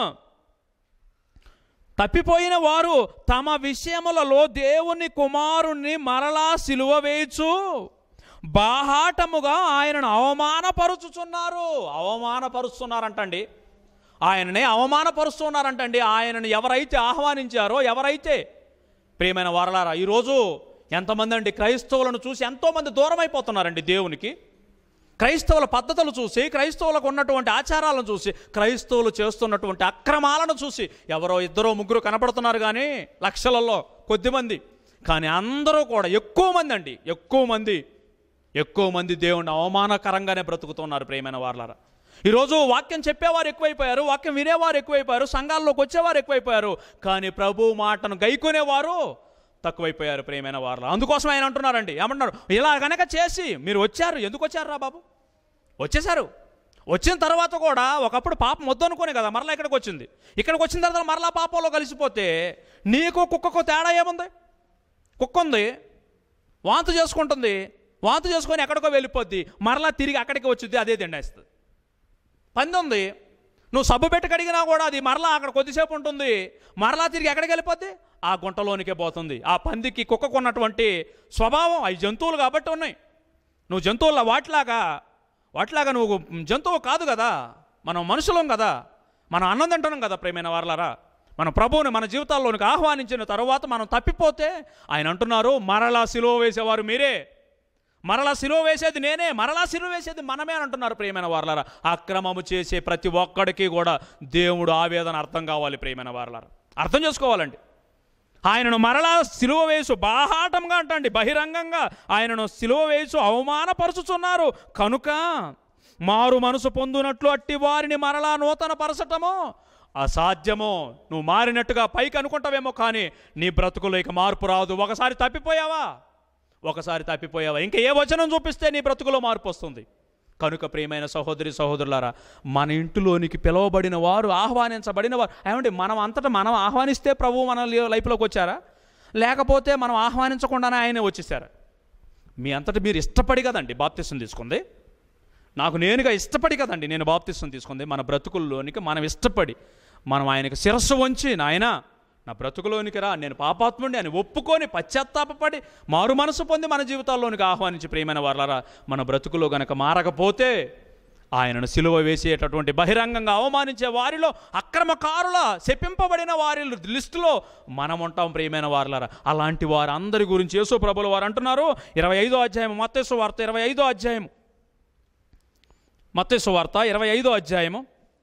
తప్పిపోయిన వారు తమ విషయములలో దేవుని కుమారుణ్ణి మరలా సిలువ వేయచ్చు బాహాటముగా ఆయనను అవమానపరుచుచున్నారు అవమానపరుస్తున్నారంటండి ఆయననే అవమానపరుస్తున్నారంటండి ఆయనను ఎవరైతే ఆహ్వానించారో ఎవరైతే ప్రియమైన వారలారా ఈరోజు ఎంతమంది అండి క్రైస్తవులను చూసి ఎంతోమంది దూరం అయిపోతున్నారండి దేవునికి క్రైస్తవుల పద్ధతులు చూసి క్రైస్తవులకు ఉన్నటువంటి ఆచారాలను చూసి క్రైస్తవులు చేస్తున్నటువంటి అక్రమాలను చూసి ఎవరో ఇద్దరో ముగ్గురు కనపడుతున్నారు కానీ లక్షలలో కొద్దిమంది కానీ అందరూ కూడా ఎక్కువ మంది అండి ఎక్కువ మంది ఎక్కువ మంది దేవుని అవమానకరంగానే బ్రతుకుతున్నారు ప్రియమైన వార్లారా ఈరోజు వాక్యం చెప్పేవారు ఎక్కువైపోయారు వాక్యం వినేవారు ఎక్కువైపోయారు సంఘాల్లోకి వచ్చేవారు ఎక్కువైపోయారు కానీ ప్రభు మాటను గైకొనేవారు తక్కువైపోయారు ప్రియమైన వారు అందుకోసం ఆయన అంటున్నారండి ఏమంటున్నారు ఇలా గనక చేసి మీరు వచ్చారు ఎందుకు వచ్చారు రా బాబు వచ్చేసారు వచ్చిన తర్వాత కూడా ఒకప్పుడు పాపం వద్దనుకోనే కదా మరలా ఇక్కడికి వచ్చింది ఇక్కడికి వచ్చిన తర్వాత మరలా పాపంలో కలిసిపోతే నీకు కుక్కకు తేడా ఏముంది కుక్క ఉంది వాంతు చేసుకుంటుంది వాంతు చేసుకొని ఎక్కడికో వెళ్ళిపోద్ది మరలా తిరిగి అక్కడికి వచ్చింది అదే తిండేస్తుంది పంది ఉంది నువ్వు సబ్బు పెట్టి కడిగినా కూడా అది మరలా అక్కడ కొద్దిసేపు ఉంటుంది మరలా తిరిగి ఎక్కడికి వెళ్ళిపోద్ది ఆ గుంటలోనికే పోతుంది ఆ పందికి కుక్కకు ఉన్నటువంటి స్వభావం అవి జంతువులు కాబట్టి ఉన్నాయి నువ్వు జంతువుల వాటిలాగా వాటిలాగా నువ్వు జంతువు కాదు కదా మనం మనుషులం కదా మనం అన్నం తింటున్నాం కదా ప్రేమైన వారలారా మన ప్రభువుని మన జీవితాల్లోనికి ఆహ్వానించిన తర్వాత మనం తప్పిపోతే ఆయన అంటున్నారు మరలా సిలువ వేసేవారు మీరే మరలా సిలువ వేసేది నేనే మరలా సిలువ వేసేది మనమే అని అంటున్నారు ప్రియమైన వారలారా అక్రమము చేసే ప్రతి ఒక్కడికి కూడా దేవుడు ఆవేదన అర్థం కావాలి ప్రియమైన వారలారా అర్థం చేసుకోవాలండి ఆయనను మరలా సిలువ వేసు బాహాటంగా అంటండి బహిరంగంగా ఆయనను సిలువ వేసు అవమానపరుచుచున్నారు కనుక మారు మనసు పొందునట్లు అట్టి వారిని మరలా నూతన పరచటము అసాధ్యమో నువ్వు మారినట్టుగా పైకి అనుకుంటావేమో కానీ నీ బ్రతుకులో ఇక మార్పు రాదు ఒకసారి తప్పిపోయావా ఒకసారి తప్పిపోయావా ఇంకా ఏ వచనం చూపిస్తే నీ బ్రతుకులో మార్పు వస్తుంది కనుక ప్రియమైన సహోదరి సహోదరులారా మన ఇంటిలోనికి పిలువబడిన వారు ఆహ్వానించబడిన వారు ఏమండి మనం అంతటా మనం ఆహ్వానిస్తే ప్రభు మన లై- లైఫ్లోకి వచ్చారా లేకపోతే మనం ఆహ్వానించకుండానే ఆయనే వచ్చేసారా మీ అంతటా మీరు ఇష్టపడి కదండి బాప్తిసం తీసుకుంది నాకు నేనుగా ఇష్టపడి కదండి నేను బాప్తిసం తీసుకుంది మన బ్రతుకుల్లోనికి మనం ఇష్టపడి మనం ఆయనకి శిరస్సు వంచి నాయన నా బ్రతుకులోనికి రా నేను పాపాత్ముండి అని ఒప్పుకొని పశ్చాత్తాపపడి మారు మనసు పొంది మన జీవితాల్లోనికి ఆహ్వానించి ప్రియమైన వారలారా మన బ్రతుకులో గనక మారకపోతే ఆయనను సిలువ వేసేటటువంటి బహిరంగంగా అవమానించే వారిలో అక్రమకారుల శపింపబడిన వారి లిస్టులో మనం ఉంటాం ప్రియమైన వారులారా అలాంటి వారందరి గురించి యేసు ప్రభులు వారు అంటున్నారు ఇరవై ఐదో అధ్యాయం మత్తేసు వార్త ఇరవై ఐదో అధ్యాయం మత్తేసు వార్త ఇరవై ఐదో అధ్యాయము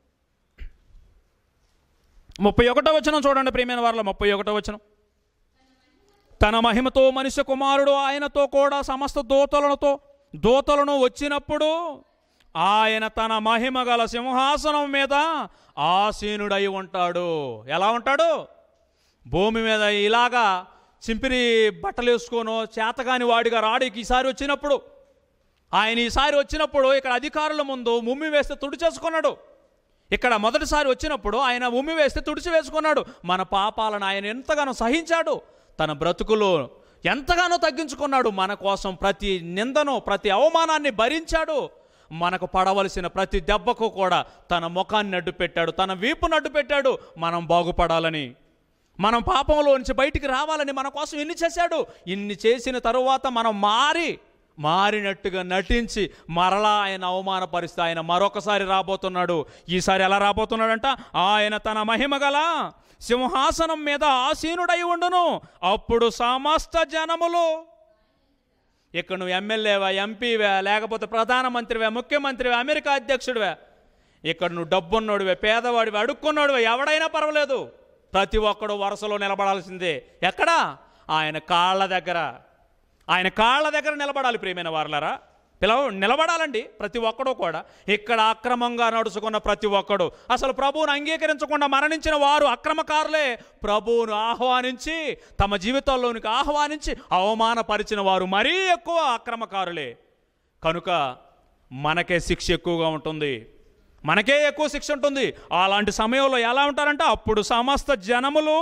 ముప్పై ఒకటో వచనం చూడండి ప్రియమైన వారిలో ముప్పై ఒకటో వచనం తన మహిమతో మనిషి కుమారుడు ఆయనతో కూడా సమస్త దూతలతో దూతలను వచ్చినప్పుడు ఆయన తన మహిమ గల సింహాసనం మీద ఆసీనుడై ఉంటాడు ఎలా ఉంటాడు భూమి మీద ఇలాగా చింపిరి బట్టలు వేసుకోనో చేతగాని వాడిగా రాడికి ఈసారి వచ్చినప్పుడు ఆయన ఈసారి వచ్చినప్పుడు ఇక్కడ అధికారుల ముందు ముమ్మి వేస్తే తుడి చేసుకున్నాడు ఇక్కడ మొదటిసారి వచ్చినప్పుడు ఆయన ఉమ్మి వేస్తే తుడిచి వేసుకున్నాడు మన పాపాలను ఆయన ఎంతగానో సహించాడు తన బ్రతుకులో ఎంతగానో తగ్గించుకున్నాడు మన కోసం ప్రతి నిందను ప్రతి అవమానాన్ని భరించాడు మనకు పడవలసిన ప్రతి దెబ్బకు కూడా తన ముఖాన్ని అడ్డు పెట్టాడు తన వీపు నడ్డు పెట్టాడు మనం బాగుపడాలని మనం పాపంలో నుంచి బయటికి రావాలని మన కోసం ఇన్ని చేశాడు ఇన్ని చేసిన తరువాత మనం మారి మారినట్టుగా నటించి మరలా ఆయన అవమానపరిస్తే ఆయన మరొకసారి రాబోతున్నాడు ఈసారి ఎలా రాబోతున్నాడంట ఆయన తన మహిమ గల సింహాసనం మీద ఆసీనుడై ఉండును అప్పుడు సమస్త జనములు ఇక్కడ నువ్వు ఎమ్మెల్యేవా ఎంపీవా లేకపోతే ప్రధానమంత్రివా ముఖ్యమంత్రివా అమెరికా అధ్యక్షుడివా ఇక్కడ నువ్వు డబ్బున్నోడివే పేదవాడివే అడుక్కున్నోడివే ఎవడైనా పర్వాలేదు ప్రతి ఒక్కడు వరుసలో నిలబడాల్సిందే ఎక్కడా ఆయన కాళ్ళ దగ్గర ఆయన కాళ్ళ దగ్గర నిలబడాలి ప్రియమైన వారలారా పిలవ నిలబడాలండి ప్రతి ఒక్కడు కూడా ఇక్కడ అక్రమంగా నడుచుకున్న ప్రతి ఒక్కడు అసలు ప్రభువును అంగీకరించకుండా మరణించిన వారు అక్రమకారులే ప్రభువును ఆహ్వానించి తమ జీవితాల్లోనికి ఆహ్వానించి అవమానపరిచిన వారు మరీ ఎక్కువ అక్రమకారులే కనుక మనకే శిక్ష ఎక్కువగా ఉంటుంది మనకే ఎక్కువ శిక్ష ఉంటుంది అలాంటి సమయంలో ఎలా ఉంటారంటే అప్పుడు సమస్త జనములు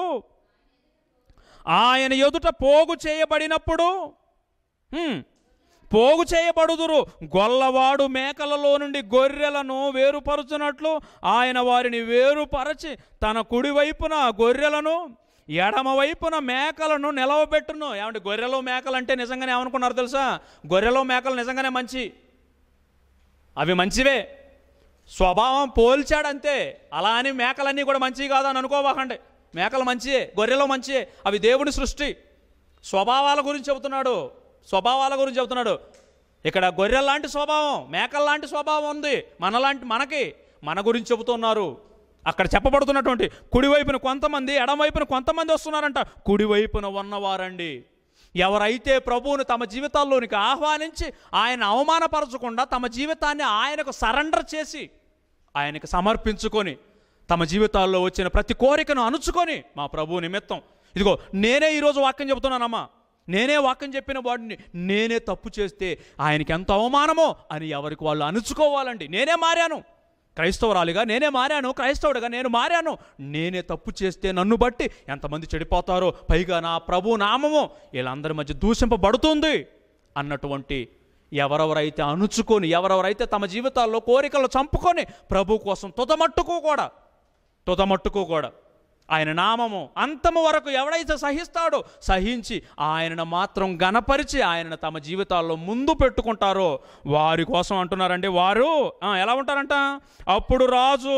ఆయన ఎదుట పోగు చేయబడినప్పుడు హ్మ్, పోగు చేయబడుదురు గొల్లవాడు మేకలలో నుండి గొర్రెలను వేరుపరుచున్నట్లు ఆయన వారిని వేరుపరచి తన కుడి వైపున గొర్రెలను ఎడమ వైపున మేకలను నిలవబెట్టును ఏమంటే గొర్రెలు మేకలు అంటే నిజంగానే ఏమనుకున్నారు తెలుసా గొర్రెలు మేకలు నిజంగానే మంచి అవి మంచివే స్వభావం పోల్చాడంతే అలా అని మేకలన్నీ కూడా మంచివి కాదని అనుకోవాకండి మేకలు మంచియే గొర్రెలు మంచియే అవి దేవుని సృష్టి స్వభావాల గురించి చెబుతున్నాడు స్వభావాల గురించి చెబుతున్నాడు ఇక్కడ గొర్రెల లాంటి స్వభావం మేకల లాంటి స్వభావం ఉంది మనలాంటి మనకి మన గురించి చెబుతున్నారు అక్కడ చెప్పబడుతున్నటువంటి కుడివైపున కొంతమంది ఎడమవైపున కొంతమంది వస్తున్నారంట కుడివైపున ఉన్నవారండి ఎవరైతే ప్రభువును తమ జీవితాల్లోనికి ఆహ్వానించి ఆయన అవమానపరచకుండా తమ జీవితాన్ని ఆయనకు సరెండర్ చేసి ఆయనకు సమర్పించుకొని తమ జీవితాల్లో వచ్చిన ప్రతి కోరికను అణుచుకొని మా ప్రభువు నిమిత్తం ఇదిగో నేనే ఈరోజు వాక్యం చెబుతున్నానమ్మా నేనే వాక్యం చెప్పిన వాడిని నేనే తప్పు చేస్తే ఆయనకి ఎంత అవమానమో అని ఎవరికి వాళ్ళు అణుచుకోవాలండి నేనే మారాను క్రైస్తవురాలిగా నేనే మారాను క్రైస్తవుడిగా నేను మారాను నేనే తప్పు చేస్తే నన్ను బట్టి ఎంతమంది చెడిపోతారో పైగా నా ప్రభు నామము వీళ్ళందరి మధ్య దూషింపబడుతుంది అన్నటువంటి ఎవరెవరైతే అణుచుకొని ఎవరెవరైతే తమ జీవితాల్లో కోరికలు చంపుకొని ప్రభు కోసం తుదమట్టుకు కూడా తుదమట్టుకు కూడా ఆయన నామము అంతము వరకు ఎవడైతే సహిస్తాడో సహించి ఆయనను మాత్రం గనపరిచి ఆయనను తమ జీవితాల్లో ముందు పెట్టుకుంటారో వారి కోసం అంటున్నారండి వారు ఆ, ఎలా ఉంటారంట అప్పుడు రాజు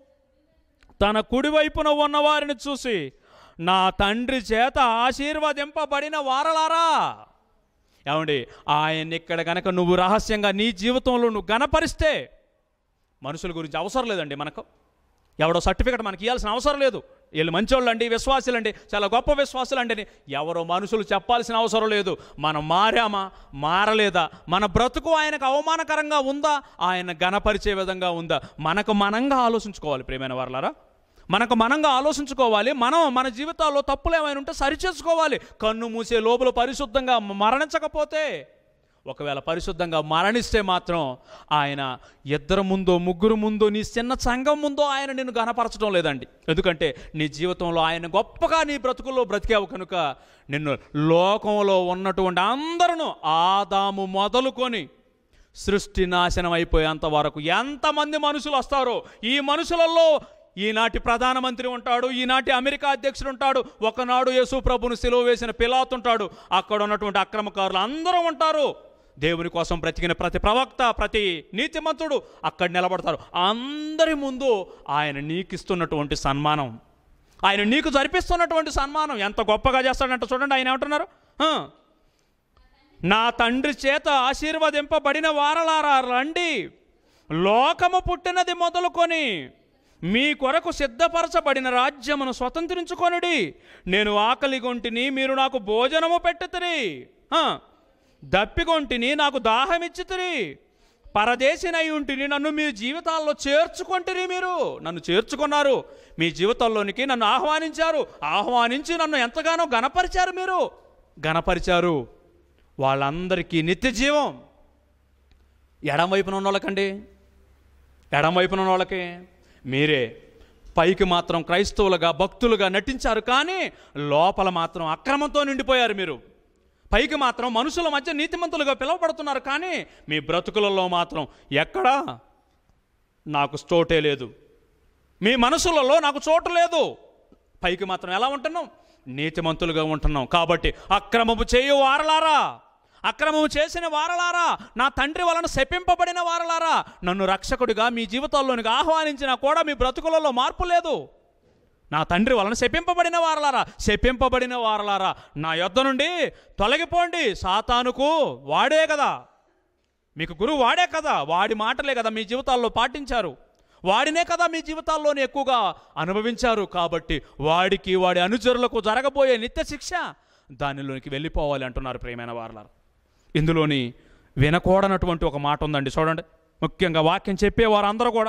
తన కుడివైపున ఉన్న వారిని చూసి నా తండ్రి చేత ఆశీర్వదింపబడిన వారలారా ఏమండి ఆయన ఇక్కడ గనక నువ్వు రహస్యంగా నీ జీవితంలో నువ్వు గనపరిస్తే మనుషుల గురించి అవసరం లేదండి మనకు ఎవడో సర్టిఫికెట్ మనకి ఇవ్వాల్సిన అవసరం లేదు వీళ్ళు మంచోళ్ళు అండి విశ్వాసులండి చాలా గొప్ప విశ్వాసులు అండి అని ఎవరో మనుషులు చెప్పాల్సిన అవసరం లేదు మనం మారామా మారలేదా మన బ్రతుకు ఆయనకు అవమానకరంగా ఉందా ఆయన గణపరిచే విధంగా ఉందా మనకు మనంగా ఆలోచించుకోవాలి ప్రియమైన వారలారా మనకు మనంగా ఆలోచించుకోవాలి మనం మన జీవితాల్లో తప్పులు ఏమైనా ఉంటే సరిచేసుకోవాలి కన్ను మూసే లోపల పరిశుద్ధంగా మరణించకపోతే ఒకవేళ పరిశుద్ధంగా మరణిస్తే మాత్రం ఆయన ఇద్దరు ముందో ముగ్గురు ముందో నీ చిన్న సంఘం ముందో ఆయన నిన్ను గనపరచడం లేదండి ఎందుకంటే నీ జీవితంలో ఆయన గొప్పగా నీ బ్రతుకుల్లో బ్రతికావు కనుక నిన్ను లోకంలో ఉన్నటువంటి అందరూ ఆదాము మొదలుకొని సృష్టి నాశనం అయిపోయేంత వరకు ఎంతమంది మనుషులు వస్తారో ఈ మనుషులలో ఈనాటి ప్రధానమంత్రి ఉంటాడు ఈనాటి అమెరికా అధ్యక్షుడు ఉంటాడు ఒకనాడు యేసు ప్రభును సెలవు వేసిన పిలాత్ ఉంటాడు అక్కడ ఉన్నటువంటి అక్రమకారులు అందరూ ఉంటారు దేవుని కోసం బ్రతికిన ప్రతి ప్రవక్త ప్రతి నీతిమంతుడు అక్కడ నిలబడతారు అందరి ముందు ఆయన నీకిస్తున్నటువంటి సన్మానం ఆయన నీకు జరిపిస్తున్నటువంటి సన్మానం ఎంత గొప్పగా చేస్తాడంట చూడండి ఆయన ఏమంటున్నారు "ఆ, నా తండ్రి చేత ఆశీర్వదింపబడిన వారలారా రండి లోకము పుట్టినది మొదలుకొని మీ కొరకు సిద్ధపరచబడిన రాజ్యమును స్వతంత్రించుకొనుడి నేను ఆకలిగొంటిని మీరు నాకు భోజనము పెట్టితిరి ఆ, దప్పిగొంటిని నాకు దాహమిచ్చితిరి పరదేశినై ఉంటిని నన్ను మీ జీవితాల్లో చేర్చుకొంటిరి మీరు నన్ను చేర్చుకున్నారు మీ జీవితంలోనికి నన్ను ఆహ్వానించారు ఆహ్వానించి నన్ను ఎంతగానో గణపరిచారు మీరు గణపరిచారు వాళ్ళందరికీ నిత్య జీవం ఎడం వైపున ఉన్న వాళ్ళకండి ఎడం వైపున ఉన్న వాళ్ళకి మీరే పైకి మాత్రం క్రైస్తవులుగా భక్తులుగా నటించారు కానీ లోపల మాత్రం అక్రమంతో నిండిపోయారు మీరు పైకి మాత్రం మనుషుల మధ్య నీతిమంతులుగా పిలువబడుతున్నారు కానీ మీ బ్రతుకులలో మాత్రం ఎక్కడా నాకు చోటే లేదు మీ మనసులలో నాకు చోటు లేదు పైకి మాత్రం ఎలా ఉంటున్నాం నీతిమంతులుగా ఉంటున్నాం కాబట్టి అక్రమము చేయు వారలారా అక్రమము చేసిన వారలారా నా తండ్రి వలన శపింపబడిన వారలారా నన్ను రక్షకుడిగా మీ జీవితాల్లోనికి ఆహ్వానించినా కూడా మీ బ్రతుకులలో మార్పు లేదు నా తండ్రి వలన శపింపబడిన వారలారా శపింపబడిన వారలారా నా యొద్ద నుండి తొలగిపోండి సాతానుకు వాడే కదా మీకు గురువు వాడే కదా వాడి మాటలే కదా మీ జీవితాల్లో పాటించారు వాడినే కదా మీ జీవితాల్లోనే ఎక్కువగా అనుభవించారు కాబట్టి వాడికి వాడి అనుచరులకు జరగబోయే నిత్య శిక్ష దానిలోనికి వెళ్ళిపోవాలి అంటున్నారు ప్రియమైన వారలారు ఇందులోని వినకూడనటువంటి ఒక మాట ఉందండి చూడండి ముఖ్యంగా వాక్యం చెప్పేవారు అందరూ కూడా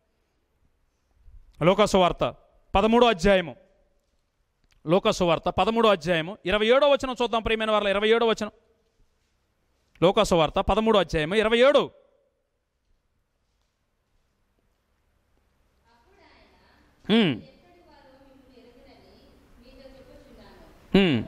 లోకసు వార్త పదమూడో అధ్యాయము లోకసు వార్త పదమూడో అధ్యాయము ఇరవై ఏడో వచనం చూద్దాం ప్రియమైన వారిలో ఇరవై ఏడో వచనం లోకసు వార్త పదమూడో అధ్యాయము ఇరవై ఏడు హ్మ్. హ్మ్.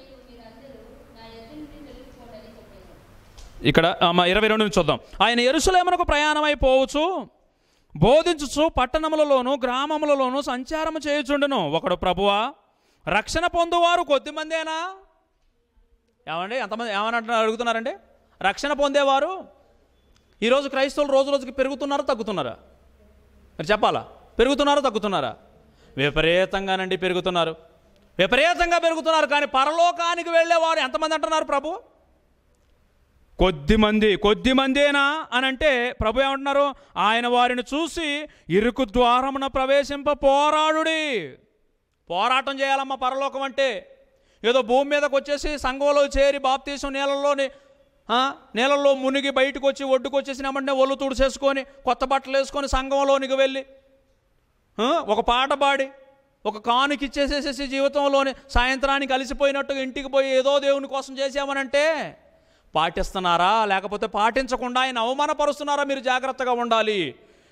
ఇక్కడ మా ఇరవై రెండు నుంచి చూద్దాం ఆయన ఎరుసలేమునకు ప్రయాణమైపోవచ్చు బోధించుచు పట్టణములలోను గ్రామములలోను సంచారము చేయుచుండును ఒకడు ప్రభువా రక్షణ పొందువారు కొద్దిమందేనా ఏమండి ఎంతమంది ఏమని అంటున్నారు అడుగుతున్నారండి రక్షణ పొందేవారు ఈరోజు క్రైస్తవులు రోజు రోజుకి పెరుగుతున్నారా తగ్గుతున్నారా మరి చెప్పాలా పెరుగుతున్నారా తగ్గుతున్నారా విపరీతంగానండి పెరుగుతున్నారు విపరీతంగా పెరుగుతున్నారు కానీ పరలోకానికి వెళ్ళేవారు ఎంతమంది అంటున్నారు ప్రభు కొద్ది మంది కొద్ది మందేనా అని అంటే ప్రభు ఏమంటున్నారు ఆయన వారిని చూసి ఇరుకు ద్వారమున ప్రవేశింప పోరాడుడి పోరాటం చేయాలమ్మా పరలోకం అంటే ఏదో భూమి మీదకి వచ్చేసి సంఘంలో చేరి బాప్తీసం నీళ్ళల్లోని ఆ, నీళ్ళల్లో మునిగి బయటకు వచ్చి ఒడ్డుకు వచ్చేసినామంటే ఒళ్ళు తుడిసేసుకొని కొత్త బట్టలు వేసుకొని సంఘంలోనికి వెళ్ళి ఆ, ఒక పాట పాడి ఒక కానుకి ఇచ్చేసేసేసి జీవితంలోని సాయంత్రానికి అలసిపోయినట్టుగా ఇంటికి పోయి ఏదో దేవుని కోసం చేసామనంటే పాటిస్తున్నారా లేకపోతే పాటించకుండా ఆయన అవమానపరుస్తున్నారా మీరు జాగ్రత్తగా ఉండాలి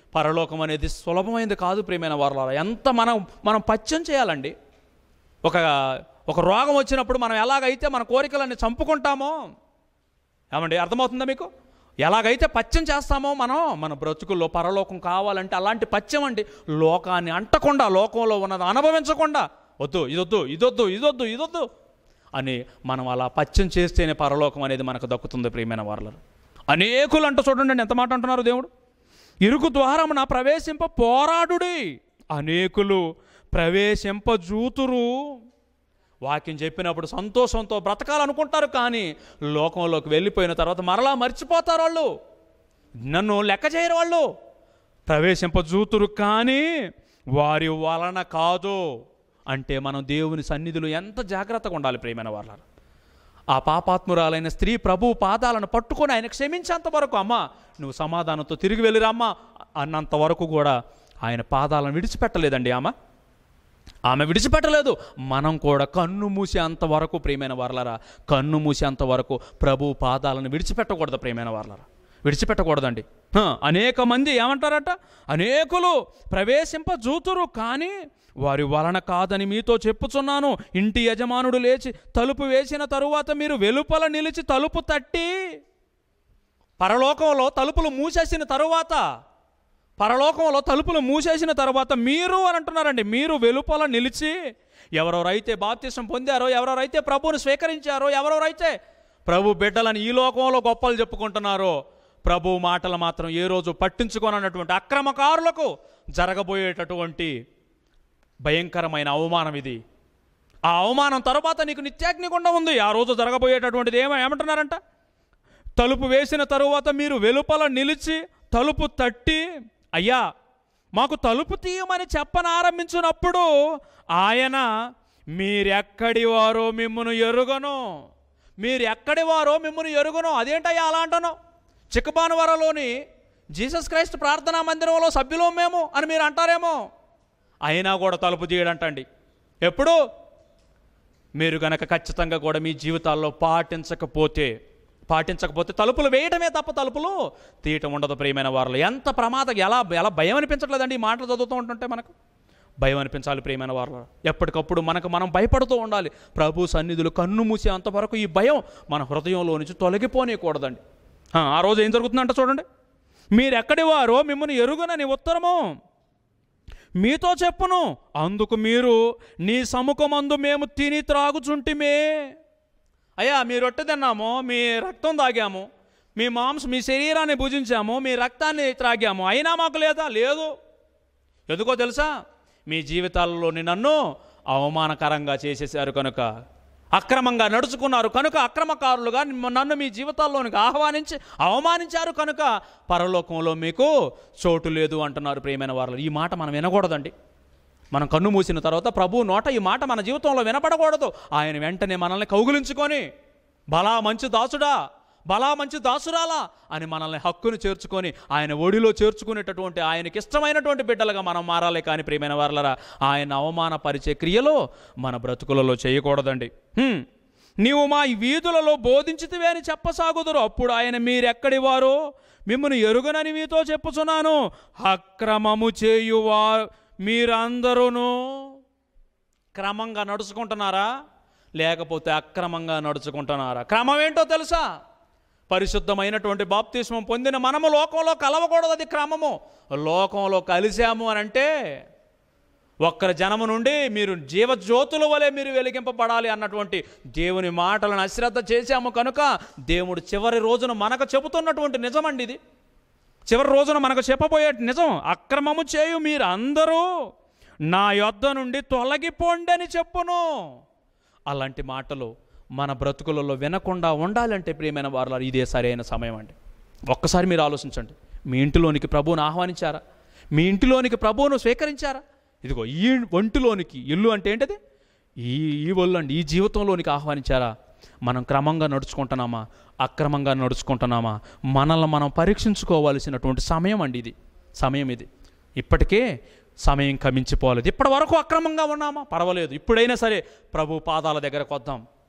పరలోకం అనేది సులభమైనది కాదు ప్రియమైన వారలారా ఎంత మనం మనం పచ్చం చేయాలండి ఒక ఒక రోగం వచ్చినప్పుడు మనం ఎలాగైతే మన కోరికలన్నీ చంపుకుంటామో ఏమండి అర్థమవుతుందా మీకు ఎలాగైతే పచ్చం చేస్తామో మనం మన బ్రతుకుల్లో పరలోకం కావాలంటే అలాంటి పచ్చం అండి లోకాన్ని అంటకుండా లోకంలో ఉన్నది అనుభవించకుండా వద్దు ఇదొద్దు ఇదొద్దు ఇదొద్దు ఇదొద్దు అని మనం అలా పచ్చం చేస్తేనే పరలోకం అనేది మనకు దక్కుతుంది ప్రియమైన వారలు అనేకులు అంటూ చూడండి ఎంత మాట అంటున్నారు దేవుడు ఇరుకు ద్వారమున ప్రవేశింప పోరాడుడి అనేకులు ప్రవేశింపజూతురు వాక్యం చెప్పినప్పుడు సంతోషంతో బ్రతకాలనుకుంటారు కానీ లోకంలోకి వెళ్ళిపోయిన తర్వాత మరలా మర్చిపోతారు వాళ్ళు నన్ను లెక్క చేయరు వాళ్ళు ప్రవేశింపజూతురు కానీ వారి వలన కాదు అంటే మనం దేవుని సన్నిధిలో ఎంత జాగ్రత్తగా ఉండాలి ప్రేమైన వాళ్ళ ఆ పాపాత్మురాలైన స్త్రీ ప్రభు పాదాలను పట్టుకొని ఆయన క్షమించేంత వరకు అమ్మ నువ్వు సమాధానంతో తిరిగి వెళ్ళిరా అమ్మా అన్నంత వరకు కూడా ఆయన పాదాలను విడిచిపెట్టలేదండి ఆమె ఆమె విడిచిపెట్టలేదు మనం కూడా కన్ను మూసేంత వరకు ప్రియమైన వారలరా కన్ను మూసేంత వరకు ప్రభు పాదాలను విడిచిపెట్టకూడదు ప్రియమైన వారలరా విడిచిపెట్టకూడదండి హ, అనేక మంది ఏమంటారట అనేకులు ప్రవేశింపజూతురు కానీ వారి వలన కాదని మీతో చెప్పుచున్నాను ఇంటి యజమానుడు లేచి తలుపు వేసిన తరువాత మీరు వెలుపల నిలిచి తలుపు తట్టి పరలోకంలో తలుపులు మూసేసిన తరువాత పరలోకంలో తలుపులు మూసేసిన తర్వాత మీరు అని అంటున్నారండి మీరు వెలుపల నిలిచి ఎవరెవరైతే బాప్తిసం పొందారో ఎవరెవరైతే ప్రభువుని స్వీకరించారో ఎవరెవరైతే ప్రభు బిడ్డలని ఈ లోకంలో గొప్పలు చెప్పుకుంటున్నారో ప్రభు మాటలు మాత్రం ఏ రోజు పట్టించుకోనన్నటువంటి అక్రమకారులకు జరగబోయేటటువంటి భయంకరమైన అవమానం ఇది ఆ అవమానం తర్వాత నీకు నిత్యాగ్నిగుండం ఉంది ఆ రోజు జరగబోయేటటువంటిది ఏమో ఏమంటున్నారంట తలుపు వేసిన తరువాత మీరు వెలుపల నిలిచి తలుపు తట్టి అయ్యా మాకు తలుపు తీయమని చెప్పనారంభించినప్పుడు ఆయన మీరెక్కడి వారో మిమ్మను ఎరుగను మీరు ఎక్కడి వారో మిమ్మల్ని ఎరుగను అదేంటయ్యా అలా అంటాను చిక్కబానువరలోని జీసస్ క్రైస్ట్ ప్రార్థనా మందిరంలో సభ్యులు మేము అని మీరు అంటారేమో అయినా కూడా తలుపు తీయడంటండి ఎప్పుడు మీరు గనక ఖచ్చితంగా కూడా మీ జీవితాల్లో పాటించకపోతే పాటించకపోతే తలుపులు వేయటమే తప్ప తలుపులు తీయటం ఉండదు ప్రియమైన వారిలో ఎంత ప్రమాదం ఎలా ఎలా భయం అనిపించట్లేదండి ఈ మాటలు చదువుతూ ఉంటుంటే మనకు భయం అనిపించాలి ప్రియమైన వారిలో ఎప్పటికప్పుడు మనకు మనం భయపడుతూ ఉండాలి ప్రభు సన్నిధులు కన్ను మూసే అంతవరకు ఈ భయం మన హృదయంలో నుంచి తొలగిపోనీయకూడదండి ఆ, ఆ రోజు ఏం జరుగుతుందంట చూడండి మీరు ఎక్కడి వారో మిమ్మల్ని ఎరుగనని ఉత్తరము మీతో చెప్పును అందుకు మీరు నీ సముఖమందు మేము తిని త్రాగుచుంటిమే అయ్యా మీ రొట్టె తిన్నాము మీ రక్తం తాగాము మీ మాంసం మీ శరీరాన్ని భుజించాము మీ రక్తాన్ని త్రాగాము అయినా మాకు లేదా లేదు ఎందుకో తెలుసా మీ జీవితాల్లోని నన్ను అవమానకరంగా చేసేసారు కనుక అక్రమంగా నడుచుకున్నారు కనుక అక్రమకారులుగా నన్ను మీ జీవితాల్లోనికి ఆహ్వానించి అవమానించారు కనుక పరలోకంలో మీకు చోటు లేదు అంటున్నారు ప్రియమైన వారు ఈ మాట మనం వినకూడదండి మనం కన్ను మూసిన తర్వాత ప్రభు నోట ఈ మాట మన జీవితంలో వినపడకూడదు ఆయన వెంటనే మనల్ని కౌగులించుకొని బలా మంచి దాసుడా బలా మంచి దాసురాలా అని మనల్ని హక్కును చేర్చుకొని ఆయన ఒడిలో చేర్చుకునేటటువంటి ఆయనకి ఇష్టమైనటువంటి బిడ్డలుగా మనం మారాలి కానీ ప్రియమైన వారలరా ఆయన అవమానపరిచే క్రియలో మన బ్రతుకులలో చేయకూడదండి హ్మ్. నీవు మా ఈ వీధులలో బోధించితివే అని చెప్పసాగుదురు అప్పుడు ఆయన మీరెక్కడి వారో మిమ్మల్ని ఎరుగనని మీతో చెప్పుచున్నాను అక్రమము చేయువా మీరందరూను క్రమంగా నడుచుకుంటున్నారా లేకపోతే అక్రమంగా నడుచుకుంటున్నారా క్రమం ఏంటో తెలుసా పరిశుద్ధమైనటువంటి బాప్తిస్మం పొందిన మనము లోకంలో కలవకూడదు అది క్రమము లోకంలో కలిశాము అని అంటే ఒక్కరి జనము నుండి మీరు జీవజ్యోతుల వలె మీరు వెలిగింపబడాలి అన్నటువంటి దేవుని మాటలను అశ్రద్ధ చేశాము కనుక దేవుడు చివరి రోజున మనకు చెబుతున్నటువంటి నిజమండి ఇది చివరి రోజున మనకు చెప్పబోయే నిజం అక్రమము చేయు మీరు అందరూ నా యొద్ద నుండి తొలగిపోండి అని చెప్పును అలాంటి మాటలు మన బ్రతుకులలో వినకుండా ఉండాలంటే ప్రియమైన వారు ఇదే సరైన సమయం అండి ఒక్కసారి మీరు ఆలోచించండి మీ ఇంటిలోనికి ప్రభువును ఆహ్వానించారా మీ ఇంటిలోనికి ప్రభువును స్వీకరించారా ఇదిగో ఈ ఒంటిలోనికి ఇల్లు అంటే ఏంటది ఈ ఈ ఒళ్ళు అండి ఈ జీవితంలోనికి ఆహ్వానించారా మనం క్రమంగా నడుచుకుంటున్నామా అక్రమంగా నడుచుకుంటున్నామా మనల్ని మనం పరీక్షించుకోవాల్సినటువంటి సమయం అండి ఇది సమయం ఇది ఇప్పటికే సమయం కమించిపోలేదు ఇప్పటి వరకు అక్రమంగా ఉన్నామా పర్వాలేదు ఇప్పుడైనా సరే ప్రభు పాదాల దగ్గరకు వద్దాం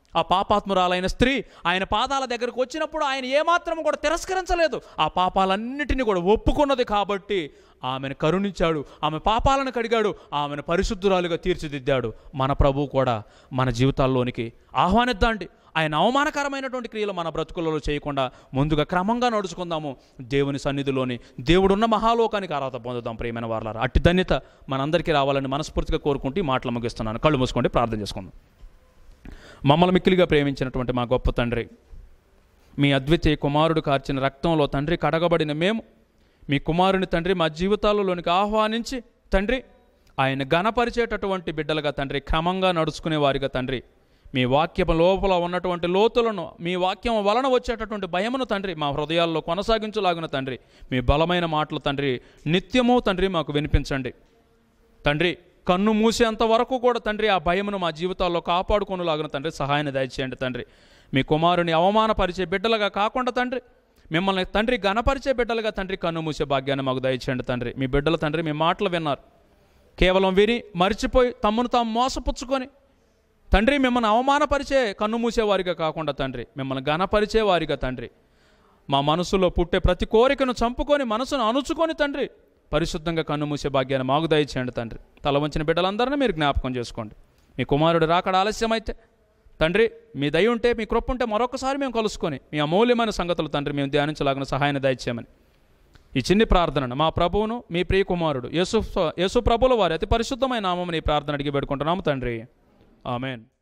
ఆ పాపాత్మురాలైన స్త్రీ ఆయన పాదాల దగ్గరకు వచ్చినప్పుడు ఆయన ఏమాత్రం కూడా తిరస్కరించలేదు ఆ పాపాలన్నిటినీ కూడా ఒప్పుకున్నది కాబట్టి ఆమెను కరుణించాడు ఆమె పాపాలను కడిగాడు ఆమెను పరిశుద్ధురాలుగా తీర్చిదిద్దాడు మన ప్రభువు కూడా మన జీవితాల్లోనికి ఆహ్వానిద్దాండి ఆయన అవమానకరమైనటువంటి క్రియలు మన బ్రతుకులలో చేయకుండా ముందుగా క్రమంగా నడుచుకుందాము దేవుని సన్నిధిలోని దేవుడున్న మహాలోకానికి ఆరాధన పొందుదాం ప్రియమైన వారులారా అట్టి ధన్యత మనందరికీ రావాలని మనస్ఫూర్తిగా కోరుకుంటూ ఈ మాటలు ముగిస్తున్నాను కళ్ళు మూసుకోండి ప్రార్థన చేసుకుందాం మమ్మల్ని మిక్కిలిగా ప్రేమించినటువంటి మా గొప్ప తండ్రి మీ అద్వితీయ కుమారుడు కార్చిన రక్తంలో తండ్రి కడగబడిన మేము మీ కుమారుని తండ్రి మా జీవితాలలోనికి ఆహ్వానించి తండ్రి ఆయన గణపరిచేటటువంటి బిడ్డలుగా తండ్రి క్రమంగా నడుచుకునే వారిగా తండ్రి మీ వాక్యం లోపల ఉన్నటువంటి లోతులను మీ వాక్యం వలన వచ్చేటటువంటి భయమును తండ్రి మా హృదయాల్లో కొనసాగించులాగిన తండ్రి మీ బలమైన మాటలు తండ్రి నిత్యము తండ్రి మాకు వినిపించండి తండ్రి కన్ను మూసేంత వరకు కూడా తండ్రి ఆ భయమును మా జీవితాల్లో కాపాడుకొనులాగిన తండ్రి సహాయాన్ని దయచేయండి తండ్రి మీ కుమారుని అవమానపరిచే బిడ్డలుగా కాకుండా తండ్రి మిమ్మల్ని తండ్రి గణపరిచే బిడ్డలుగా తండ్రి కన్ను మూసే భాగ్యాన్ని మాకు దయచేయండి తండ్రి మీ బిడ్డలు తండ్రి మీ మాటలు విన్నారు కేవలం విని మర్చిపోయి తమ్మును తాము మోసపుచ్చుకొని తండ్రి మిమ్మల్ని అవమానపరిచే కన్ను మూసేవారిగా కాకుండా తండ్రి మిమ్మల్ని గణపరిచే వారిగా తండ్రి మా మనసులో పుట్టే ప్రతి కోరికను చంపుకొని మనసును అణుచుకొని తండ్రి పరిశుద్ధంగా కన్ను మూసే భాగ్యాన్ని మాకు దయచేయండి తండ్రి తల వంచిన బిడ్డలందరినీ మీరు జ్ఞాపకం చేసుకోండి మీ కుమారుడు రాకడ ఆలస్యమైతే తండ్రి మీ దయ ఉంటే మీ కృప ఉంటే మరొకసారి మేము కలుసుకొని మీ అమూల్యమైన సంగతులు తండ్రి మేము ధ్యానించలాగిన సహాయాన్ని దయచేయమని ఈ చిన్ని ప్రార్థనను మా ప్రభువును మీ ప్రియ కుమారుడు యేసు యేసు ప్రభుల వారి అతి పరిశుద్ధమైన నామని ఈ ప్రార్థన అడిగి పెట్టుకుంటున్నాము తండ్రి ఆమెన్